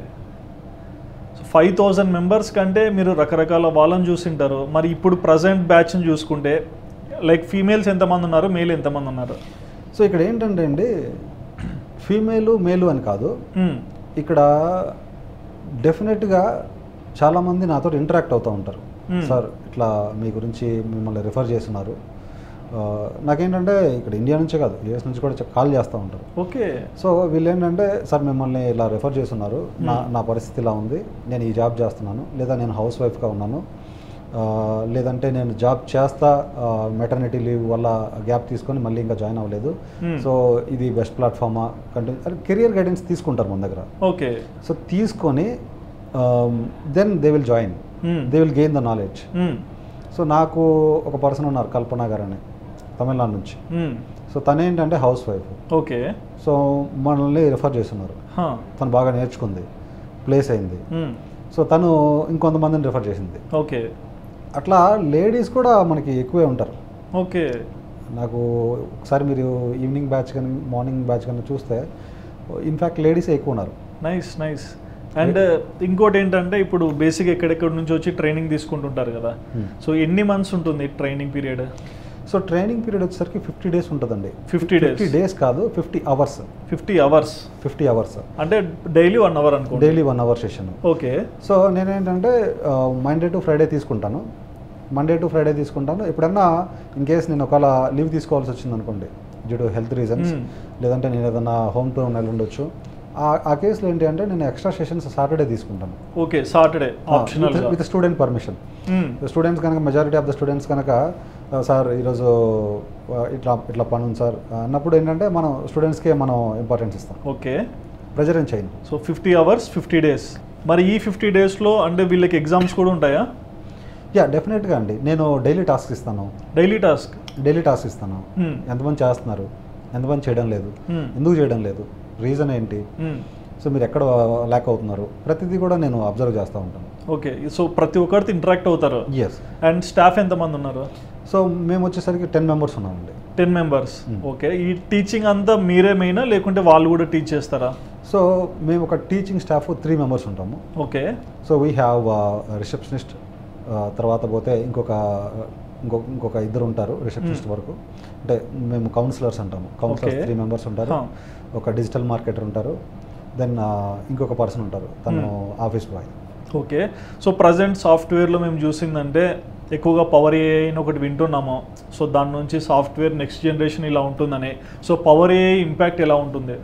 so five thousand members కంటే మీరు రకరకాల వాళ్ళని చూసింటారు మరి ఇప్పుడు ప్రజెంట్ బ్యాచ్ని చూసుకుంటే లైక్ ఫీమేల్స్ ఎంతమంది ఉన్నారు మేల్ ఎంతమంది ఉన్నారు సో ఇక్కడ ఏంటంటే అండి ఫీమేలు మేలు అని కాదు మ్మ్. ఇక్కడ డెఫినెట్గా చాలామంది నాతో ఇంటరాక్ట్ అవుతూ ఉంటారు Hmm. సార్ ఇట్లా మీ గురించి మిమ్మల్ని రిఫర్ చేస్తున్నారు ఆ, నాకేంటంటే ఇక్కడ ఇండియా నుంచే కాదు యూఎస్ నుంచి కూడా చె- కాల్ చేస్తూ ఉంటారు ఓకే సో వీళ్ళు ఏంటంటే సార్ మిమ్మల్ని ఇలా రిఫర్ చేస్తున్నారు నా Hmm. నా పరిస్థితి ఇలా ఉంది నేను ఈ జాబ్ చేస్తున్నాను లేదా నేను హౌస్ వైఫ్గా ఉన్నాను ఆ, లేదంటే నేను జాబ్ చేస్తా మెటర్నిటీ లీవ్ వల్ల గ్యాప్ తీసుకొని మళ్ళీ ఇంకా జాయిన్ అవ్వలేదు Hmm. సో ఇది బెస్ట్ ప్లాట్ఫామా కంటిన్యూ కెరియర్ గైడెన్స్ తీసుకుంటారు మన దగ్గర ఓకే సో తీసుకొని then they will join hmm. They will gain the knowledge hmm. So నాకు ఒక పర్సన్ ఉన్నారు కల్పన గారు అని తమిళనాడు నుంచి మ్మ్. సో తనేంటంటే హౌస్ వైఫ్ ఓకే సో మనల్ని రిఫర్ చేస్తున్నారు హా. తను బాగా నేర్చుకుంది ప్లేస్ అయింది మ్మ్. సో తను ఇంకొంతమందిని రిఫర్ చేసింది ఓకే అట్లా లేడీస్ కూడా మనకి ఎక్కువే ఉంటారు ఓకే నాకు ఒకసారి మీరు ఈవినింగ్ బ్యాచ్ కానీ మార్నింగ్ బ్యాచ్ కానీ చూస్తే ఇన్ఫ్యాక్ట్ లేడీసే ఎక్కువ ఉన్నారు నైస్ నైస్ అండ్ ఇంకోటి ఏంటంటే ఇప్పుడు బేసిక్ ఎక్కడెక్కడ నుంచి వచ్చి ట్రైనింగ్ తీసుకుంటుంటారు కదా Hmm. సో ఎన్ని మంత్స్ ఉంటుంది training period so training period వచ్చేసరికి ఫిఫ్టీ డేస్ ఉంటుందండి 50 days. ఫిఫ్టీ డేస్ కాదు fifty hours fifty hours fifty hours అంటే డైలీ వన్ అవర్ అనుకోండి daily one hour session okay so నేనేంటంటే మండే టు ఫ్రైడే తీసుకుంటాను Monday to Friday తీసుకుంటాను ఎప్పుడన్నా in case నేను ఒకవేళ లీవ్ తీసుకోవాల్సి వచ్చింది అనుకోండి due to health reasons Hmm. లేదంటే నేను ఏదైనా హోమ్ టూర్ నెల ఉండొచ్చు ఆ ఆ కేసులో ఏంటి అంటే నేను ఎక్స్ట్రా సెషన్స్ సాటర్డే తీసుకుంటాను okay Saturday optional with student permission students కనుక మెజారిటీ ఆఫ్ ద స్టూడెంట్స్ కనుక "ఆ, సార్ ఈరోజు ఆ, ఇట్లా ఇట్లా పని ఉంది సార్ అన్నప్పుడు ఏంటంటే మనం స్టూడెంట్స్కే మనం ఇంపార్టెన్స్ ఇస్తాం ఓకే ప్రెజర్ ఏం చేయను so fifty hours fifty days మరి ఈ ఫిఫ్టీ డేస్లో అంటే వీళ్ళకి ఎగ్జామ్స్ కూడా ఉంటాయా యా డెఫినెట్గా అండి నేను డైలీ టాస్క్ ఇస్తాను డైలీ టాస్క్ డైలీ టాస్క్ ఇస్తాను ఎంతమంది చేస్తున్నారు ఎంతమంది చేయడం లేదు ఎందుకు చేయడం లేదు రీజన్ ఏంటి సో మీరు ఎక్కడ ల్యాక్ అవుతున్నారు ప్రతిదీ కూడా నేను అబ్జర్వ్ చేస్తూ ఉంటాను ఓకే సో ప్రతి ఒక్కరితో ఇంటరాక్ట్ అవుతారు ఎస్ అండ్ స్టాఫ్ ఎంతమంది ఉన్నారు సో మేము వచ్చేసరికి టెన్ మెంబర్స్ ఉన్నామండి టెన్ మెంబర్స్ Hmm. ఓకే ఈ టీచింగ్ అంతా మీరే మెయినా లేకుంటే వాళ్ళు కూడా టీచ్ చేస్తారా సో మేము ఒక టీచింగ్ స్టాఫ్ త్రీ మెంబర్స్ ఉంటాము okay so we have receptionist తర్వాత పోతే ఇంకొక ఇంకొక ఇంకొక ఇద్దరు ఉంటారు రిసెప్షనిస్ట్ Hmm. వరకు అంటే మేము కౌన్సిలర్స్ అంటాము కౌన్సిలర్స్ Okay. త్రీ మెంబర్స్ ఉంటారు Huh. ఒక డిజిటల్ మార్కెటర్ ఉంటారు దెన్ ఇంకొక పర్సన్ ఉంటారు తను Hmm. Office boy okay so present సాఫ్ట్వేర్లో మేము చూసిందంటే ఎక్కువగా పవర్ ఏఐ అని ఒకటి వింటున్నాము సో దాని నుంచి సాఫ్ట్వేర్ నెక్స్ట్ జనరేషన్ ఇలా ఉంటుందని సో పవర్ ఏఐ ఇంపాక్ట్ ఎలా ఉంటుంది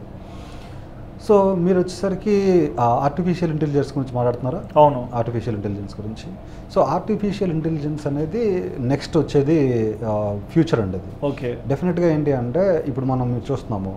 సో మీరు వచ్చేసరికి ఆర్టిఫిషియల్ ఇంటెలిజెన్స్ గురించి మాట్లాడుతున్నారా అవును ఆర్టిఫిషియల్ ఇంటెలిజెన్స్ గురించి సో ఆర్టిఫిషియల్ ఇంటెలిజెన్స్ అనేది నెక్స్ట్ వచ్చేది ఫ్యూచర్ అండి అది ఓకే డెఫినెట్గా ఏంటి అంటే ఇప్పుడు మనం చూస్తున్నాము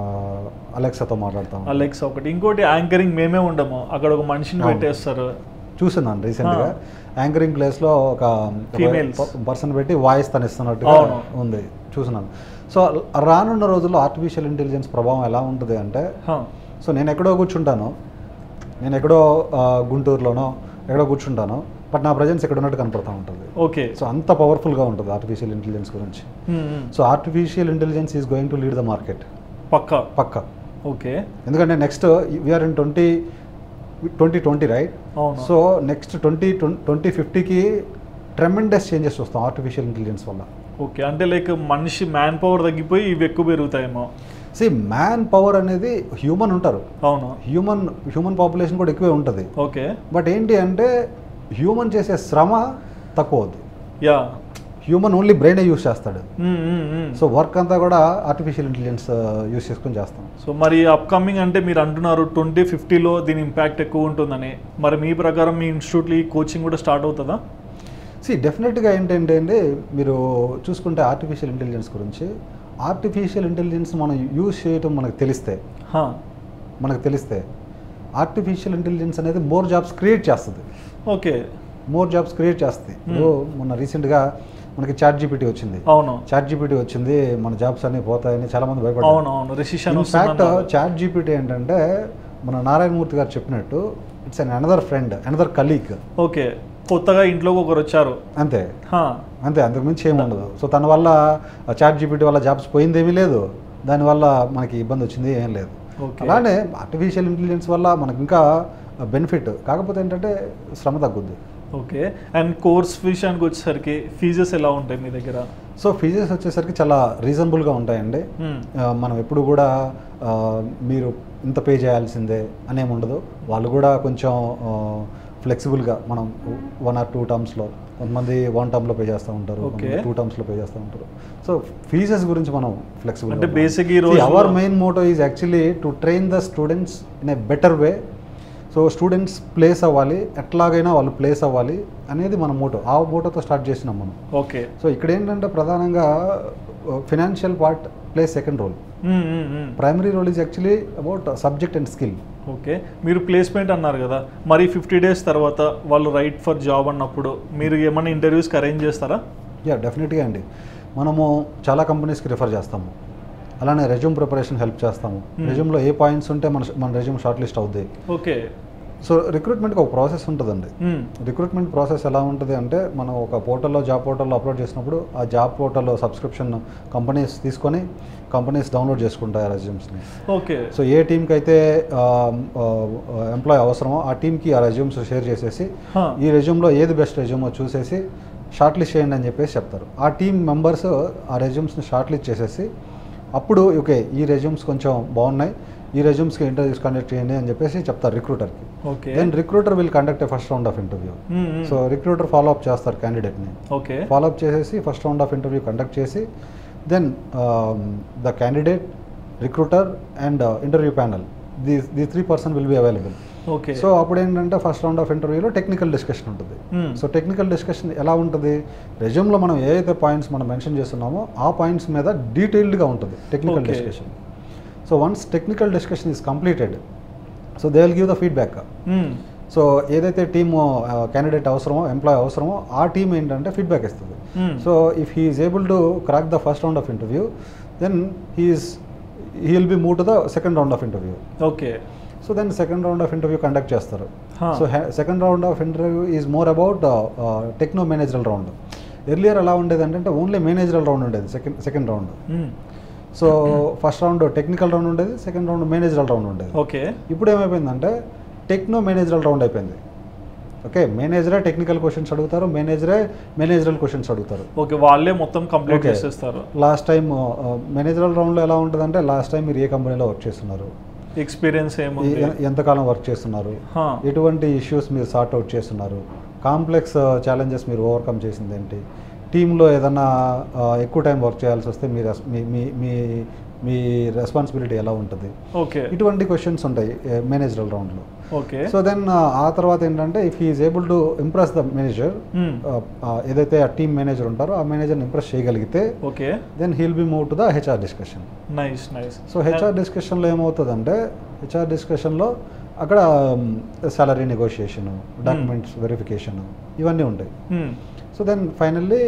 అలెక్సాతో మాట్లాడతాం అలెక్స్ ఒకటి ఇంకోటి యాంకరింగ్ మేమే ఉండము అక్కడ ఒక మనిషిని అవును. పెట్టేస్తారు చూస్తున్నాను రీసెంట్గా యాంకరింగ్ ప్లేస్లో ఒక Females. పర్సన్ పెట్టి వాయిస్ తను ఇస్తున్నట్టుగా అవును. ఉంది చూస్తున్నాను సో రానున్న రోజుల్లో ఆర్టిఫిషియల్ ఇంటెలిజెన్స్ ప్రభావం ఎలా ఉంటుంది అంటే హా, సో నేను ఎక్కడో కూర్చుంటాను నేను ఎక్కడో ఆ, గుంటూరులోనో ఎక్కడో కూర్చుంటాను బట్ నా ప్రజెన్స్ ఇక్కడ ఉన్నట్టు కనపడతా ఉంటుంది ఓకే సో అంత పవర్ఫుల్గా ఉంటుంది ఆర్టిఫిషియల్ ఇంటెలిజెన్స్ గురించి మ్మ్, మ్మ్. So artificial intelligence is going to lead the market పక్కా పక్క ఓకే ఎందుకంటే next we are in twenty twenty twenty right అవును. సో నెక్స్ట్ ట్వంటీ ట్వంటీ ఫిఫ్టీకి ట్రెమెండస్ చేంజెస్ చూస్తాం ఆర్టిఫిషియల్ ఇంటెలిజెన్స్ వల్ల ఓకే అంటే లైక్ మనిషి మ్యాన్ పవర్ తగ్గిపోయి ఇవి ఎక్కువ పెరుగుతాయేమో సి మ్యాన్ పవర్ అనేది హ్యూమన్ ఉంటారు అవును హ్యూమన్ హ్యూమన్ పాపులేషన్ కూడా ఎక్కువే ఉంటుంది ఓకే బట్ ఏంటి అంటే హ్యూమన్ చేసే శ్రమ తక్కువ అవుద్ది యా హ్యూమన్ ఓన్లీ బ్రెయినే యూస్ చేస్తాడు మ్మ్, మ్మ్, మ్మ్. సో వర్క్ అంతా కూడా ఆర్టిఫిషియల్ ఇంటెలిజెన్స్ యూస్ చేసుకొని చేస్తాం సో మరి అప్కమింగ్ అంటే మీరు అంటున్నారు ట్వంటీ ఫిఫ్టీలో దీని ఇంపాక్ట్ ఎక్కువ ఉంటుందని మరి మీ ప్రకారం మీ ఇన్స్టిట్యూట్లో ఈ కోచింగ్ కూడా స్టార్ట్ అవుతుందా సి డెఫినెట్గా ఏంటంటే అండి మీరు చూసుకుంటే ఆర్టిఫిషియల్ ఇంటెలిజెన్స్ గురించి ఆర్టిఫిషియల్ ఇంటెలిజెన్స్ మనం యూజ్ చేయటం మనకు తెలిస్తే హా, మనకు తెలిస్తే ఆర్టిఫిషియల్ ఇంటెలిజెన్స్ అనేది మోర్ జాబ్స్ క్రియేట్ చేస్తుంది ఓకే మోర్ జాబ్స్ క్రియేట్ చేస్తుంది ఇప్పుడు మొన్న రీసెంట్గా మనకి చాట్ జీపీటీ వచ్చింది అవును చాట్ జీపీటీ వచ్చింది మన జాబ్స్ అన్ని పోతాయని చాలా మంది భయపడ్డారు అవును అవును రెసిషన్ ఇన్ఫాక్ట్ చాట్ జీపీటీ ఏంటంటే మన నారాయణమూర్తి గారు చెప్పినట్టు it's an another friend another colleague okay కొత్తగా ఇంట్లోకి ఒకరు వచ్చారు అంతే హా, అంతే అంతకుమించి ఏమి ఉండదు సో తన వల్ల చాట్ జీపీటీ వల్ల జాబ్స్ పోయిందేమీ లేదు దానివల్ల మనకి ఇబ్బంది వచ్చింది ఏం లేదు ఓకే. అలానే ఆర్టిఫిషియల్ ఇంటెలిజెన్స్ వల్ల మనకి ఇంకా బెనిఫిట్ కాకపోతే ఏంటంటే శ్రమ తగ్గుద్ది ఓకే అండ్ కోర్స్ విషయానికి వచ్చేసరికి ఫీజెస్ ఎలా ఉంటాయి మీ దగ్గర సో ఫీజెస్ వచ్చేసరికి చాలా రీజనబుల్గా ఉంటాయండి మ్మ్. ఆ, మనం ఎప్పుడు కూడా ఆ, మీరు ఇంత పే చేయాల్సిందే అనేమి ఉండదు వాళ్ళు కూడా కొంచెం ఫ్లెక్సిబుల్గా మనం వన్ ఆర్ టూ టర్మ్స్లో కొంతమంది వన్ టర్మ్లో పే చేస్తూ ఉంటారు Okay. టూ టర్మ్స్లో పే చేస్తూ ఉంటారు సో ఫీజెస్ గురించి మనం ఫ్లెక్సిబుల్ అంటే basic ఈ రోజుల్లో- our main motto is actually to train the students in a better way so students place అవ్వాలి ఎట్లాగైనా వాళ్ళు ప్లేస్ అవ్వాలి అనేది మన మోటో ఆ మోటోతో స్టార్ట్ చేసినాం మనం ఓకే సో ఇక్కడ ఏంటంటే ప్రధానంగా financial part play second role మ్మ్, మ్మ్, మ్మ్. Primary role is actually about subject and skill okay మీరు ప్లేస్మెంట్ అన్నారు కదా మరి ఫిఫ్టీ డేస్ తర్వాత వాళ్ళు రైట్ ఫర్ జాబ్ అన్నప్పుడు మీరు ఏమైనా ఇంటర్వ్యూస్కి అరేంజ్ చేస్తారా యా డెఫినెట్గా అండి మనము చాలా కంపెనీస్కి రిఫర్ చేస్తాము అలానే రెజ్యూమ్ ప్రిపరేషన్ హెల్ప్ చేస్తాము Hmm. రెజ్యూమ్లో ఏ పాయింట్స్ ఉంటే మన మన రెజ్యూమ్ షార్ట్ లిస్ట్ అవుద్ది ఓకే సో రిక్రూట్మెంట్కి ఒక ప్రాసెస్ ఉంటుందండి మ్మ్. రిక్రూట్మెంట్ ప్రాసెస్ ఎలా ఉంటుంది అంటే మనం ఒక పోర్టల్లో జాబ్ పోర్టల్లో అప్లోడ్ చేసినప్పుడు ఆ జాబ్ పోర్టల్లో సబ్స్క్రిప్షన్ కంపెనీస్ తీసుకొని కంపెనీస్ డౌన్లోడ్ చేసుకుంటాయి ఆ రెజ్యూమ్స్ని ఓకే సో ఏ టీంకి అయితే ఎంప్లాయ్ అవసరమో ఆ టీంకి ఆ రెజ్యూమ్స్ షేర్ చేసేసి హా. ఈ రెజ్యూమ్లో ఏది బెస్ట్ రెజ్యూమో చూసేసి షార్ట్ లిస్ట్ చేయండి అని చెప్పేసి చెప్తారు ఆ టీం మెంబర్స్ ఆ రెజ్యూమ్స్ని షార్ట్ లిస్ట్ చేసేసి అప్పుడు ఓకే ఈ రెజ్యూమ్స్ కొంచెం బాగున్నాయి ఈ రెజ్యూమ్స్కి ఇంటర్వ్యూస్ కండక్ట్ చేయండి అని చెప్పేసి చెప్తారు రిక్రూటర్కి okay then recruiter will conduct a first round of interview మ్మ్, మ్మ్. సో రిక్రూటర్ ఫాలో అప్ చేస్తారు క్యాండిడేట్ని ఓకే ఫాలో అప్ చేసేసి first round of interview conduct చేసి then the candidate recruiter and interview panel the the three person will be available okay so అప్పుడు ఏంటంటే first round of ఇంటర్వ్యూలో technical discussion ఉంటుంది Hmm. So technical discussion ఎలా ఉంటుంది రెజ్యూమ్లో మనం ఏ అయితే పాయింట్స్ మనం మెన్షన్ చేస్తున్నామో ఆ పాయింట్స్ మీద డీటెయిల్డ్గా ఉంటుంది technical Okay. Discussion so once technical discussion is completed so they will give the feedback మ్మ్. సో ఏదైతే టీమ్ క్యాండిడేట్ అవసరమో ఎంప్లాయ్ అవసరమో ఆ టీం ఏంటంటే ఫీడ్బ్యాక్ ఇస్తుంది Hmm. So if he is able to crack the first round of interview then he is he will be move to the second round of interview okay so then second round of interview conduct చేస్తారు Huh. So second round of interview is more about techno managerial round earlier ఎలా ఉండేది అంటే only managerial round ఉండేది second second round మ్మ్. So first round technical round ఉండేది second round managerial round ఉండేది okay ఇప్పుడు ఏమైపోయిందంటే టెక్నో మేనేజరల్ రౌండ్ అయిపోయింది ఓకే మేనేజరే టెక్నికల్ క్వశ్చన్స్ అడుగుతారు మేనేజరే మేనేజరల్ క్వశ్చన్స్ అడుగుతారు ఓకే వాళ్ళే మొత్తం కంప్లీట్ Okay. చేసేస్తారు లాస్ట్ టైం మేనేజరల్ రౌండ్లో ఎలా ఉంటుందంటే లాస్ట్ టైం మీరు ఏ కంపెనీలో వర్క్ చేస్తున్నారు ఎక్స్పీరియన్స్ ఈ- ఏముంది ఎంతకాలం వర్క్ చేస్తున్నారు హా. ఎటువంటి ఇష్యూస్ మీరు సార్ట్ అవుట్ చేస్తున్నారు కాంప్లెక్స్ ఛాలెంజెస్ మీరు ఓవర్కమ్ చేసింది ఏంటి టీంలో ఏదన్నా ఆ, ఎక్కువ టైం వర్క్ చేయాల్సి వస్తే మీ రెస్- మీ మీ మీ మీ రెస్పాన్సిబిలిటీ ఎలా ఉంటుంది ఓకే ఇటువంటి క్వశ్చన్స్ ఉంటాయి మేనేజరల్ రౌండ్లో ఓకే సో దెన్ ఆ తర్వాత ఏంటంటే if is able to impress the manager Hmm. ఏదైతే ఆ టీమ్ మేనేజర్ ఉంటారో ఆ మేనేజర్ని ఇంప్రెస్ చేయగలిగితే okay then he'll be move to the HR discussion nice nice so HR డిస్కషన్లో ఏమవుతుందంటే హెచ్ఆర్ డిస్కషన్లో అక్కడ సాలరీ నెగోషియేషను డాక్యుమెంట్స్ వెరిఫికేషన్ ఇవన్నీ ఉంటాయి సో దెన్ ఫైనల్లీ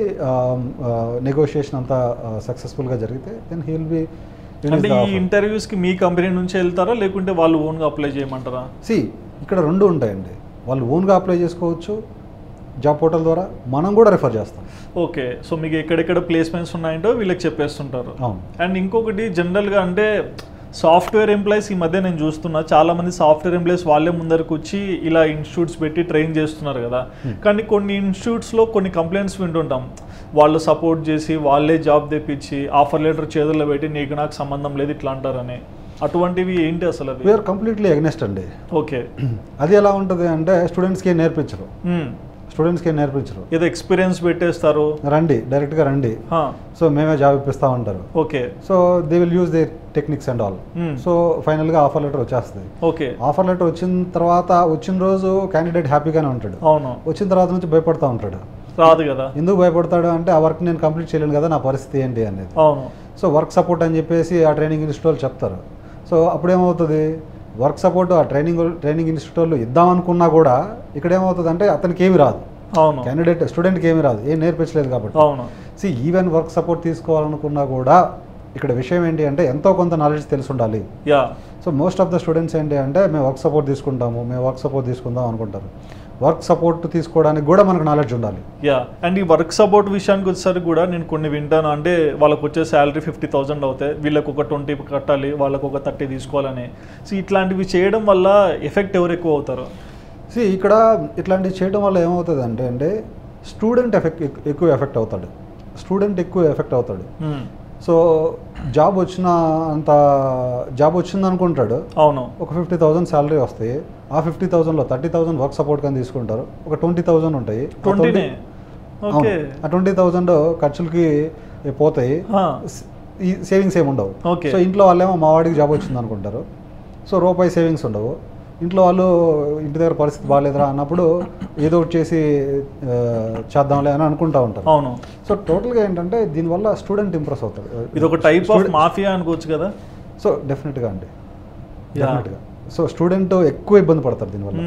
నెగోషియేషన్ అంతా సక్సెస్ఫుల్గా జరిగితే దెన్ హీల్ బి అంటే ఈ ఇంటర్వ్యూస్ కి మీ కంపెనీ నుంచి వెళ్తారా లేకుంటే వాళ్ళు ఓన్ గా అప్లై చేయమంటారా సి ఇక్కడ రెండు ఉంటాయండి వాళ్ళు ఓన్గా అప్లై చేసుకోవచ్చు జాబ్ పోర్టల్ ద్వారా మనం కూడా రిఫర్ చేస్తాం ఓకే సో మీకు ఎక్కడెక్కడ ప్లేస్మెంట్స్ ఉన్నాయంటో వీళ్ళకి చెప్పేస్తుంటారు అవును అండ్ ఇంకొకటి జనరల్గా అంటే సాఫ్ట్వేర్ ఎంప్లాయీస్ ఈ మధ్య నేను చూస్తున్నా చాలా మంది సాఫ్ట్వేర్ ఎంప్లాయీస్ వాళ్ళే ముందరకు వచ్చి ఇలా ఇన్స్టిట్యూట్స్ పెట్టి ట్రైన్ చేస్తున్నారు కదా కానీ కొన్ని ఇన్స్టిట్యూట్స్లో కొన్ని కంప్లైంట్స్ వింటుంటాం వాళ్ళు సపోర్ట్ చేసి వాళ్ళే జాబ్ తెప్పించి ఆఫర్ లెటర్ చేతుల్లో పెట్టి నీకు నాకు సంబంధం లేదు ఇట్లా అంటారని అటువంటివి ఏంటి అసలు అవి వీఆర్ కంప్లీట్లీ ఎగ్నెస్ట్ అండి ఓకే అది ఎలా ఉంటుంది అంటే స్టూడెంట్స్కి నేర్పించరు మ్మ్. స్టూడెంట్స్కి నేర్పించరు ఏదో ఎక్స్పీరియన్స్ పెట్టేస్తారు రండి డైరెక్ట్గా రండి హా, సో మేమే జాబ్ ఇప్పిస్తా ఉంటారు okay so they will use the techniques and all Hmm. So ఫైనల్గా ఆఫర్ లెటర్ వచ్చేస్తుంది ఓకే ఆఫర్ లెటర్ వచ్చిన తర్వాత వచ్చిన రోజు క్యాండిడేట్ హ్యాపీగానే ఉంటాడు అవును వచ్చిన తర్వాత నుంచి భయపడతా ఉంటాడు రాదు కదా ఎందుకు భయపడతాడు అంటే ఆ వర్క్ నేను కంప్లీట్ చేయలేను కదా నా పరిస్థితి ఏంటి అనేది అవును సో వర్క్ సపోర్ట్ అని చెప్పేసి ఆ ట్రైనింగ్ ఇన్స్టిట్యూట్ వాళ్ళు చెప్తారు సో అప్పుడు ఏమవుతుంది వర్క్ సపోర్ట్ ఆ ట్రైనింగ్ ట్రైనింగ్ ఇన్స్టిట్యూట్ వాళ్ళు ఇద్దాం అనుకున్నా కూడా ఇక్కడ ఏమవుతుంది అంటే అతనికి ఏమి రాదు అవును క్యాండిడేట్ స్టూడెంట్కి ఏమి రాదు ఏం నేర్పించలేదు కాబట్టి అవును సి ఈవెన్ వర్క్ సపోర్ట్ తీసుకోవాలనుకున్నా కూడా ఇక్కడ విషయం ఏంటి అంటే ఎంతో కొంత నాలెడ్జ్ తెలిసి ఉండాలి yeah so most of the students ఏంటి అంటే మేము వర్క్ సపోర్ట్ తీసుకుంటాము మేము వర్క్ సపోర్ట్ తీసుకుందాం అనుకుంటారు వర్క్ సపోర్ట్ తీసుకోవడానికి కూడా మనకు నాలెడ్జ్ ఉండాలి యా అండ్ ఈ వర్క్ సపోర్ట్ విషయానికి వచ్చేసరికి కూడా నేను కొన్ని వింటాను అంటే వాళ్ళకు వచ్చే శాలరీ ఫిఫ్టీ థౌసండ్ అవుతాయి వీళ్ళకి ఒక ట్వంటీ కట్టాలి వాళ్ళకు ఒక థర్టీ తీసుకోవాలని సో ఇట్లాంటివి చేయడం వల్ల ఎఫెక్ట్ ఎవరు ఎక్కువ అవుతారు సి ఇక్కడ ఇట్లాంటివి చేయడం వల్ల ఏమవుతుంది అంటే అంటే స్టూడెంట్ ఎఫెక్ట్ ఎక్కువ ఎఫెక్ట్ అవుతాడు స్టూడెంట్ ఎక్కువ ఎఫెక్ట్ అవుతాడు మ్మ్. సో జాబ్ వచ్చిన అంత జాబ్ వచ్చింది అనుకుంటాడు అవును ఒక ఫిఫ్టీ థౌసండ్ శాలరీ వస్తాయి ఆ ఫిఫ్టీ థౌసండ్లో థర్టీ థౌసండ్ వర్క్ సపోర్ట్ కానీ తీసుకుంటారు ఒక ట్వంటీ థౌసండ్ ఉంటాయి ఆ ట్వంటీనే 20 ఓకే అవును. ఆ ట్వంటీ థౌసండ్ ఖర్చులకి పోతాయి ఆ, స్- ఈ సేవింగ్స్ ఏమి ఉండవు Okay. సో ఇంట్లో వాళ్ళేమో మా వాడికి జాబ్ వచ్చింది అనుకుంటారు సో రూపాయి సేవింగ్స్ ఉండవు ఇంట్లో వాళ్ళు ఇంటి దగ్గర పరిస్థితి బాగాలేదురా అన్నప్పుడు ఏదో ఒకటి చేసి ఆ, చేద్దాంలే అని అనుకుంటా ఉంటారు అవును సో టోటల్గా ఏంటంటే దీనివల్ల స్టూడెంట్ ఇంప్రెస్ అవుతాడు ఇది ఒక టైప్ ఆఫ్ Student- మాఫియా అనుకోవచ్చు కదా సో డెఫినెట్గా అండి Yeah. డెఫినెట్గా సో స్టూడెంట్ ఎక్కువ ఇబ్బంది పడతారు దీనివల్ల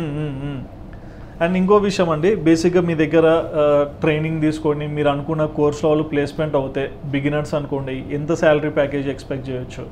అండ్ ఇంకో విషయం అండి బేసిక్గా మీ దగ్గర ట్రైనింగ్ తీసుకొని మీరు అనుకున్న కోర్సులో వాళ్ళు ప్లేస్మెంట్ అవుతే బిగినర్స్ అనుకోండి ఎంత శాలరీ ప్యాకేజ్ ఎక్స్పెక్ట్ చేయొచ్చు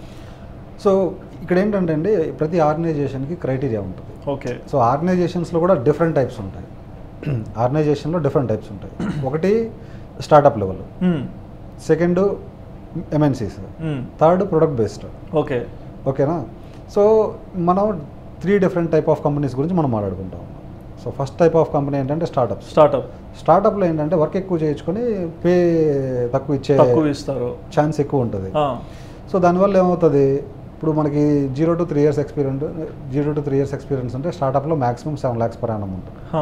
సో ఇక్కడ ఏంటంటే అండి ప్రతి ఆర్గనైజేషన్కి క్రైటీరియా ఉంటుంది ఓకే సో ఆర్గనైజేషన్స్లో కూడా డిఫరెంట్ టైప్స్ ఉంటాయి ఆర్గనైజేషన్లో డిఫరెంట్ టైప్స్ ఉంటాయి ఒకటి startup level second MNCs third product based okay ఓకేనా సో మనం three different type of companies గురించి మనం మాట్లాడుకుంటాం so first type of company ఏంటంటే స్టార్టప్స్ స్టార్ట్అప్ స్టార్టప్లో ఏంటంటే వర్క్ ఎక్కువ చేయించుకొని పే తక్కువ ఇచ్చే తక్కువ ఇస్తారు ఛాన్స్ ఎక్కువ ఉంటుంది ఆ, సో దానివల్ల ఏమవుతుంది ఇప్పుడు మనకి zero to three years experience zero to three years experience అంటే స్టార్టప్లో maximum seven lakhs per annum ఉంటుంది హా,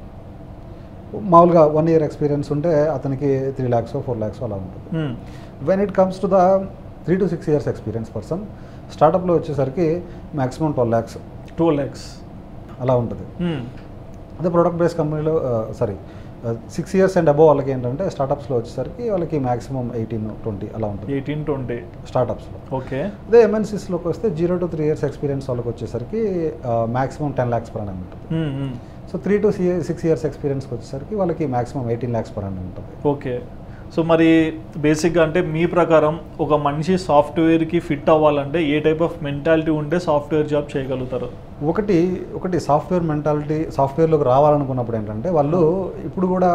మామూలుగా వన్ ఇయర్ ఎక్స్పీరియన్స్ ఉంటే అతనికి త్రీ ల్యాక్స్ ఫోర్ ల్యాక్స్ అలా ఉంటుంది మ్మ్. When it comes to the three to six years experience person స్టార్టప్లో వచ్చేసరికి maximum twelve lakhs to lakhs అలా ఉంటుంది మ్మ్. అదే ప్రొడక్ట్ బేస్ కంపెనీలో sorry six years and above వాళ్ళకి ఏంటంటే స్టార్టప్స్లో వచ్చేసరికి వాళ్ళకి మాక్సిమం ఎయిటీన్ ట్వంటీ అలా ఉంటుంది ఎయిటీన్ ట్వంటీ స్టార్టప్స్లో ఓకే అదే ఎంఎన్సీస్లోకి వస్తే zero to three years experience వాళ్ళకి వచ్చేసరికి మాక్సిమం టెన్ ల్యాక్స్ పర్ అన్న ఉంటుంది మ్మ్, మ్మ్. So three to six years ఎక్స్పీరియన్స్కి వచ్చేసరికి వాళ్ళకి మాక్సిమం ఎయిటీన్ ల్యాక్స్ పర్ అన్న ఉంటుంది ఓకే సో మరి బేసిక్గా అంటే మీ ప్రకారం ఒక మనిషి సాఫ్ట్వేర్కి ఫిట్ అవ్వాలంటే ఏ టైప్ ఆఫ్ మెంటాలిటీ ఉంటే సాఫ్ట్వేర్ జాబ్ చేయగలుగుతారు ఒకటి ఒకటి సాఫ్ట్వేర్ మెంటాలిటీ సాఫ్ట్వేర్లోకి రావాలనుకున్నప్పుడు ఏంటంటే వాళ్ళు ఇప్పుడు కూడా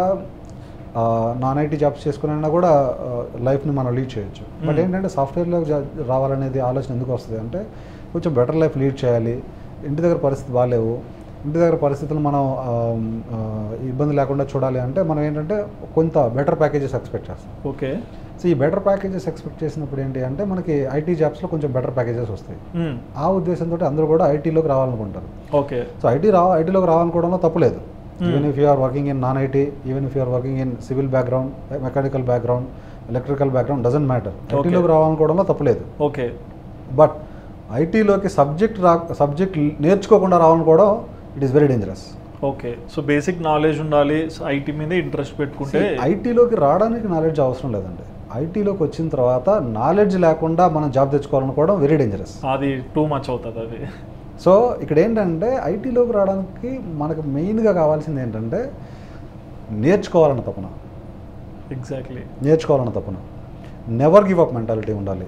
నాన్ ఐటీ జాబ్స్ చేసుకున్నా కూడా లైఫ్ని మనం లీడ్ చేయొచ్చు బట్ Hmm. ఏంటంటే సాఫ్ట్వేర్లో రావాలనేది ఆలోచన ఎందుకు వస్తుంది అంటే కొంచెం బెటర్ లైఫ్ లీడ్ చేయాలి ఇంటి దగ్గర పరిస్థితి బాగాలేవు ఇంటి దగ్గర పరిస్థితులు మనం ఆ, ఆ, ఇబ్బంది లేకుండా చూడాలి అంటే మనం ఏంటంటే కొంత బెటర్ ప్యాకేజెస్ ఎక్స్పెక్ట్ చేస్తాం ఓకే సో ఈ బెటర్ ప్యాకేజెస్ ఎక్స్పెక్ట్ చేసినప్పుడు ఏంటి అంటే మనకి ఐటీ జాబ్స్లో కొంచెం బెటర్ ప్యాకేజెస్ వస్తాయి ఆ ఉద్దేశంతో అందరూ కూడా ఐటీలోకి రావాలనుకుంటారు ఓకే సో ఐటీ రా ఐటీలోకి రావాలనుకోవడంలో తప్పులేదు even if you are working in non IT even if you are working in civil background mechanical background electrical background doesn't matter ఐటీలోకి రావాలనుకోవడంలో తప్పులేదు ఓకే బట్ ఐటీలోకి సబ్జెక్ట్ రా సబ్జెక్ట్ నేర్చుకోకుండా రావాలనుకోవడం it is very dangerous okay so basic knowledge ఉండాలి IT మీద interest పెట్టుకుంటే ఐటీలోకి రావడానికి నాలెడ్జ్ అవసరం లేదండి ఐటీలోకి వచ్చిన తర్వాత నాలెడ్జ్ లేకుండా మనం జాబ్ తెచ్చుకోవాలనుకోవడం వెరీ డేంజరస్ అది టూ మచ్ అవుతుంది అది సో ఇక్కడ ఏంటంటే ఐటీలోకి రావడానికి మనకు మెయిన్గా కావాల్సింది ఏంటంటే నేర్చుకోవాలన్న తపన ఎగ్జాక్ట్లీ నేర్చుకోవాలన్న తపన నెవర్ గివ్ అప్ మెంటాలిటీ ఉండాలి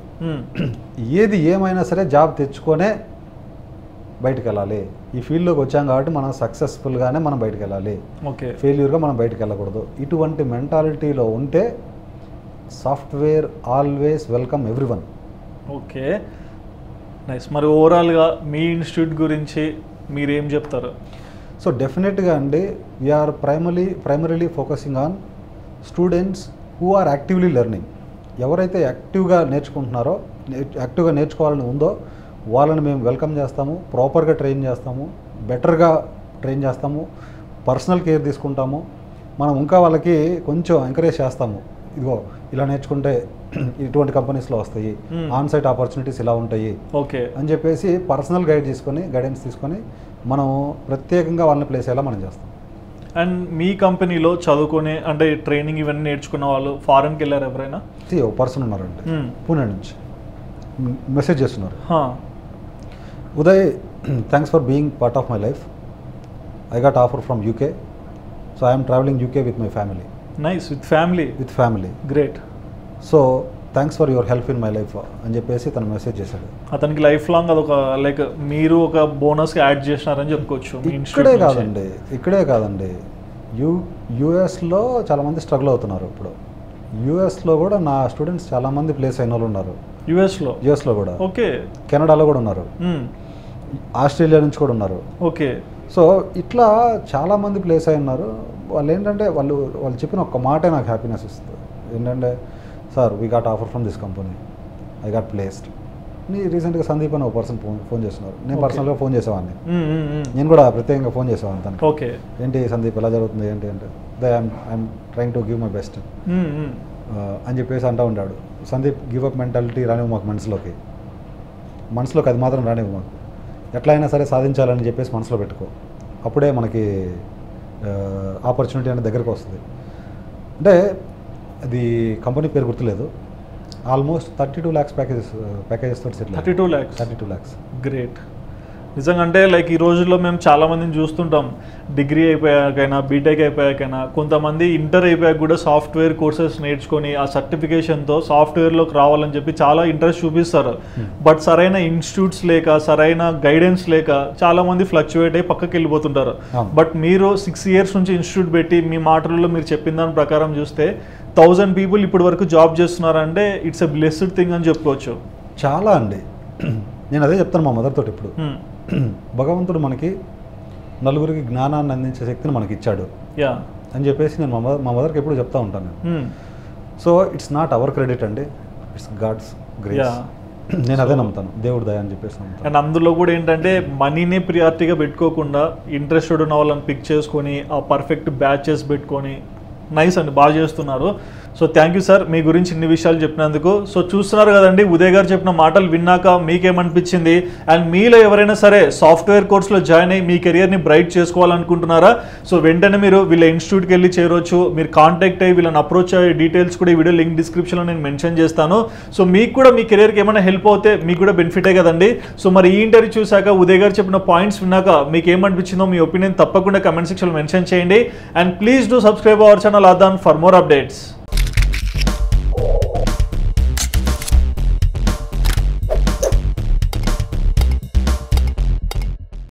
ఏది ఏమైనా సరే జాబ్ తెచ్చుకొనే బయటికి వెళ్ళాలి ఈ ఫీల్డ్లోకి వచ్చాం కాబట్టి మనం సక్సెస్ఫుల్గానే మనం బయటికి వెళ్ళాలి ఓకే ఫెయిల్యూర్గా మనం బయటికి వెళ్ళకూడదు ఇటువంటి మెంటాలిటీలో ఉంటే software always welcome everyone okay nice మరి ఓవరాల్గా మీ ఇన్స్టిట్యూట్ గురించి మీరేం చెప్తారు సో డెఫినెట్గా అండి we are primary primarily focusing on students who are actively learning ఎవరైతే యాక్టివ్గా నేర్చుకుంటున్నారో నే- యాక్టివ్గా నేర్చుకోవాలని ఉందో వాళ్ళని మేము వెల్కమ్ చేస్తాము ప్రాపర్గా ట్రైన్ చేస్తాము బెటర్గా ట్రైన్ చేస్తాము పర్సనల్ కేర్ తీసుకుంటాము మనం ఇంకా వాళ్ళకి కొంచెం ఎంకరేజ్ చేస్తాము ఇదిగో ఇలా నేర్చుకుంటే ఇటువంటి కంపెనీస్లో వస్తాయి Hmm. ఆన్ సైట్ ఆపర్చునిటీస్ ఇలా ఉంటాయి ఓకే అని చెప్పేసి పర్సనల్ గైడ్ తీసుకొని గైడెన్స్ తీసుకొని మనం ప్రత్యేకంగా వాళ్ళని ప్లేస్ అయ్యేలా మనం చేస్తాం అండ్ మీ కంపెనీలో చదువుకునే అంటే ట్రైనింగ్ ఇవన్నీ నేర్చుకున్న వాళ్ళు ఫారెన్కి వెళ్ళారు ఎవరైనా See, ఒక పర్సన్ ఉన్నారండి Hmm. పూణే నుంచి మ్, మెసేజ్ చేస్తున్నారు హా. Uday thanks for being part of my life I got offer from UK so I'm travelling UK with my family nice with family with family great so thanks for your help in my life అని చెప్పేసి తను message చేశాడు అతనికి life long అదొక like మీరు ఒక bonus add చేసినారని చెప్పుకోవచ్చు మీ ఇక్కడే ఇన్స్టిట్యూట్ నుంచి. కాదండి ఇక్కడే కాదండి యూ యూఎస్లో చాలామంది స్ట్రగుల్ అవుతున్నారు ఇప్పుడు యూఎస్లో కూడా నా స్టూడెంట్స్ చాలామంది ప్లేస్ అయిన వాళ్ళు ఉన్నారు US లో యూఎస్లో కూడా ఓకే కెనడాలో కూడా ఉన్నారు మ్మ్. ఆస్ట్రేలియా నుంచి కూడా ఉన్నారు ఓకే సో ఇట్లా చాలామంది ప్లేస్ అయి ఉన్నారు వాళ్ళు ఏంటంటే వాళ్ళు వాళ్ళు చెప్పిన ఒక్క మాటే నాకు హ్యాపీనెస్ ఇస్తుంది ఏంటంటే sir we got offer from this company I got placed నీ రీసెంట్గా సందీప్ అని ఒక పర్సన్ ఫోన్ ఫోన్ చేస్తున్నారు నేను Okay. పర్సనల్గా ఫోన్ చేసేవాడిని మ్మ్, మ్మ్, మ్మ్. నేను కూడా ప్రత్యేకంగా ఫోన్ చేసేవాడిని తనకి ఓకే ఏంటి సందీప్ ఎలా జరుగుతుంది ఏంటి అంటే they I'm I'm trying to give my best hmm, hmm. అని చెప్పేసి అంటూ ఉంటాడు సందీప్ గివ్ అప్ మెంటాలిటీ రానివ్వు మాకు మనసులోకి మనసులోకి అది మాత్రం రానివ్వు మాకు ఎట్లా అయినా సరే సాధించాలని చెప్పేసి మనసులో పెట్టుకో అప్పుడే మనకి ఆపర్చునిటీ అనేది దగ్గరకు వస్తుంది అంటే అది కంపెనీ పేరు గుర్తులేదు almost thirty two lakhs packages packages తోటి settle thirty two lakhs thirty two lakhs great నిజంగా అంటే లైక్ ఈ రోజుల్లో మేము చాలా మందిని చూస్తుంటాం డిగ్రీ అయిపోయాకైనా బీటెక్ అయిపోయాకైనా కొంతమంది ఇంటర్ అయిపోయాక కూడా సాఫ్ట్వేర్ కోర్సెస్ నేర్చుకొని ఆ సర్టిఫికేషన్తో సాఫ్ట్వేర్లోకి రావాలని చెప్పి చాలా ఇంట్రెస్ట్ చూపిస్తారు బట్ సరైన ఇన్స్టిట్యూట్స్ లేక సరైన గైడెన్స్ లేక చాలా మంది ఫ్లక్చువేట్ అయ్యి పక్కకి వెళ్ళిపోతుంటారు అవును. బట్ మీరు సిక్స్ ఇయర్స్ నుంచి ఇన్స్టిట్యూట్ పెట్టి మీ మాటల్లో మీరు చెప్పిన దాని ప్రకారం చూస్తే థౌజండ్ పీపుల్ ఇప్పటి వరకు జాబ్ చేస్తున్నారంటే ఇట్స్ ఎ బ్లెస్డ్ థింగ్ అని చెప్పుకోవచ్చు చాలా అండి నేను అదే చెప్తాను మా మదర్ తోటి ఇప్పుడు Hmm. భగవంతుడు మనకి నలుగురికి జ్ఞానాన్ని అందించే శక్తిని మనకి ఇచ్చాడు యా అని చెప్పేసి నేను మా మదర్ మా మదర్కి ఎప్పుడు చెప్తా ఉంటాను నేను Hmm. So it's not our credit అండి ఇట్స్ గాడ్స్ గ్రేస్ Yeah. నేను అదే నమ్ముతాను దేవుడు దయ అని చెప్పేసి నమ్ముతాను అండ్ అందులో కూడా ఏంటంటే మనీనే ప్రియారిటీగా పెట్టుకోకుండా ఇంట్రెస్టెడ్ ఉన్న వాళ్ళని పిక్ చేసుకొని ఆ పర్ఫెక్ట్ బ్యాచెస్ పెట్టుకొని నైస్ అండి బాగా చేస్తున్నారు సో థ్యాంక్ యూ సార్ మీ గురించి ఇన్ని విషయాలు చెప్పినందుకు సో చూస్తున్నారు కదండి ఉదయ్ గారు చెప్పిన మాటలు విన్నాక మీకేమనిపించింది అండ్ మీలో ఎవరైనా సరే సాఫ్ట్వేర్ కోర్స్లో జాయిన్ అయ్యి మీ కెరియర్ని బ్రైట్ చేసుకోవాలనుకుంటున్నారా సో వెంటనే మీరు వీళ్ళ ఇన్స్టిట్యూట్కి వెళ్ళి చేరొచ్చు మీరు కాంటాక్ట్ అయ్యి వీళ్ళని అప్రోచ్ అయ్యే డీటెయిల్స్ కూడా ఈ వీడియో లింక్ డిస్క్రిప్షన్లో నేను మెన్షన్ చేస్తాను సో మీకు కూడా మీ కెరియర్కి ఏమైనా హెల్ప్ అవుతే మీకు కూడా బెనిఫిటే కదండి సో మరి ఈ ఇంటర్వ్యూ చూసాక ఉదయ్ గారు చెప్పిన పాయింట్స్ విన్నాక మీకు ఏమనిపించిందో మీ ఒపీనియన్ తప్పకుండా కమెంట్ సెక్షన్లో మెన్షన్ చేయండి and please do subscribe our channel అదాన్ ఫర్ మోర్ అప్డేట్స్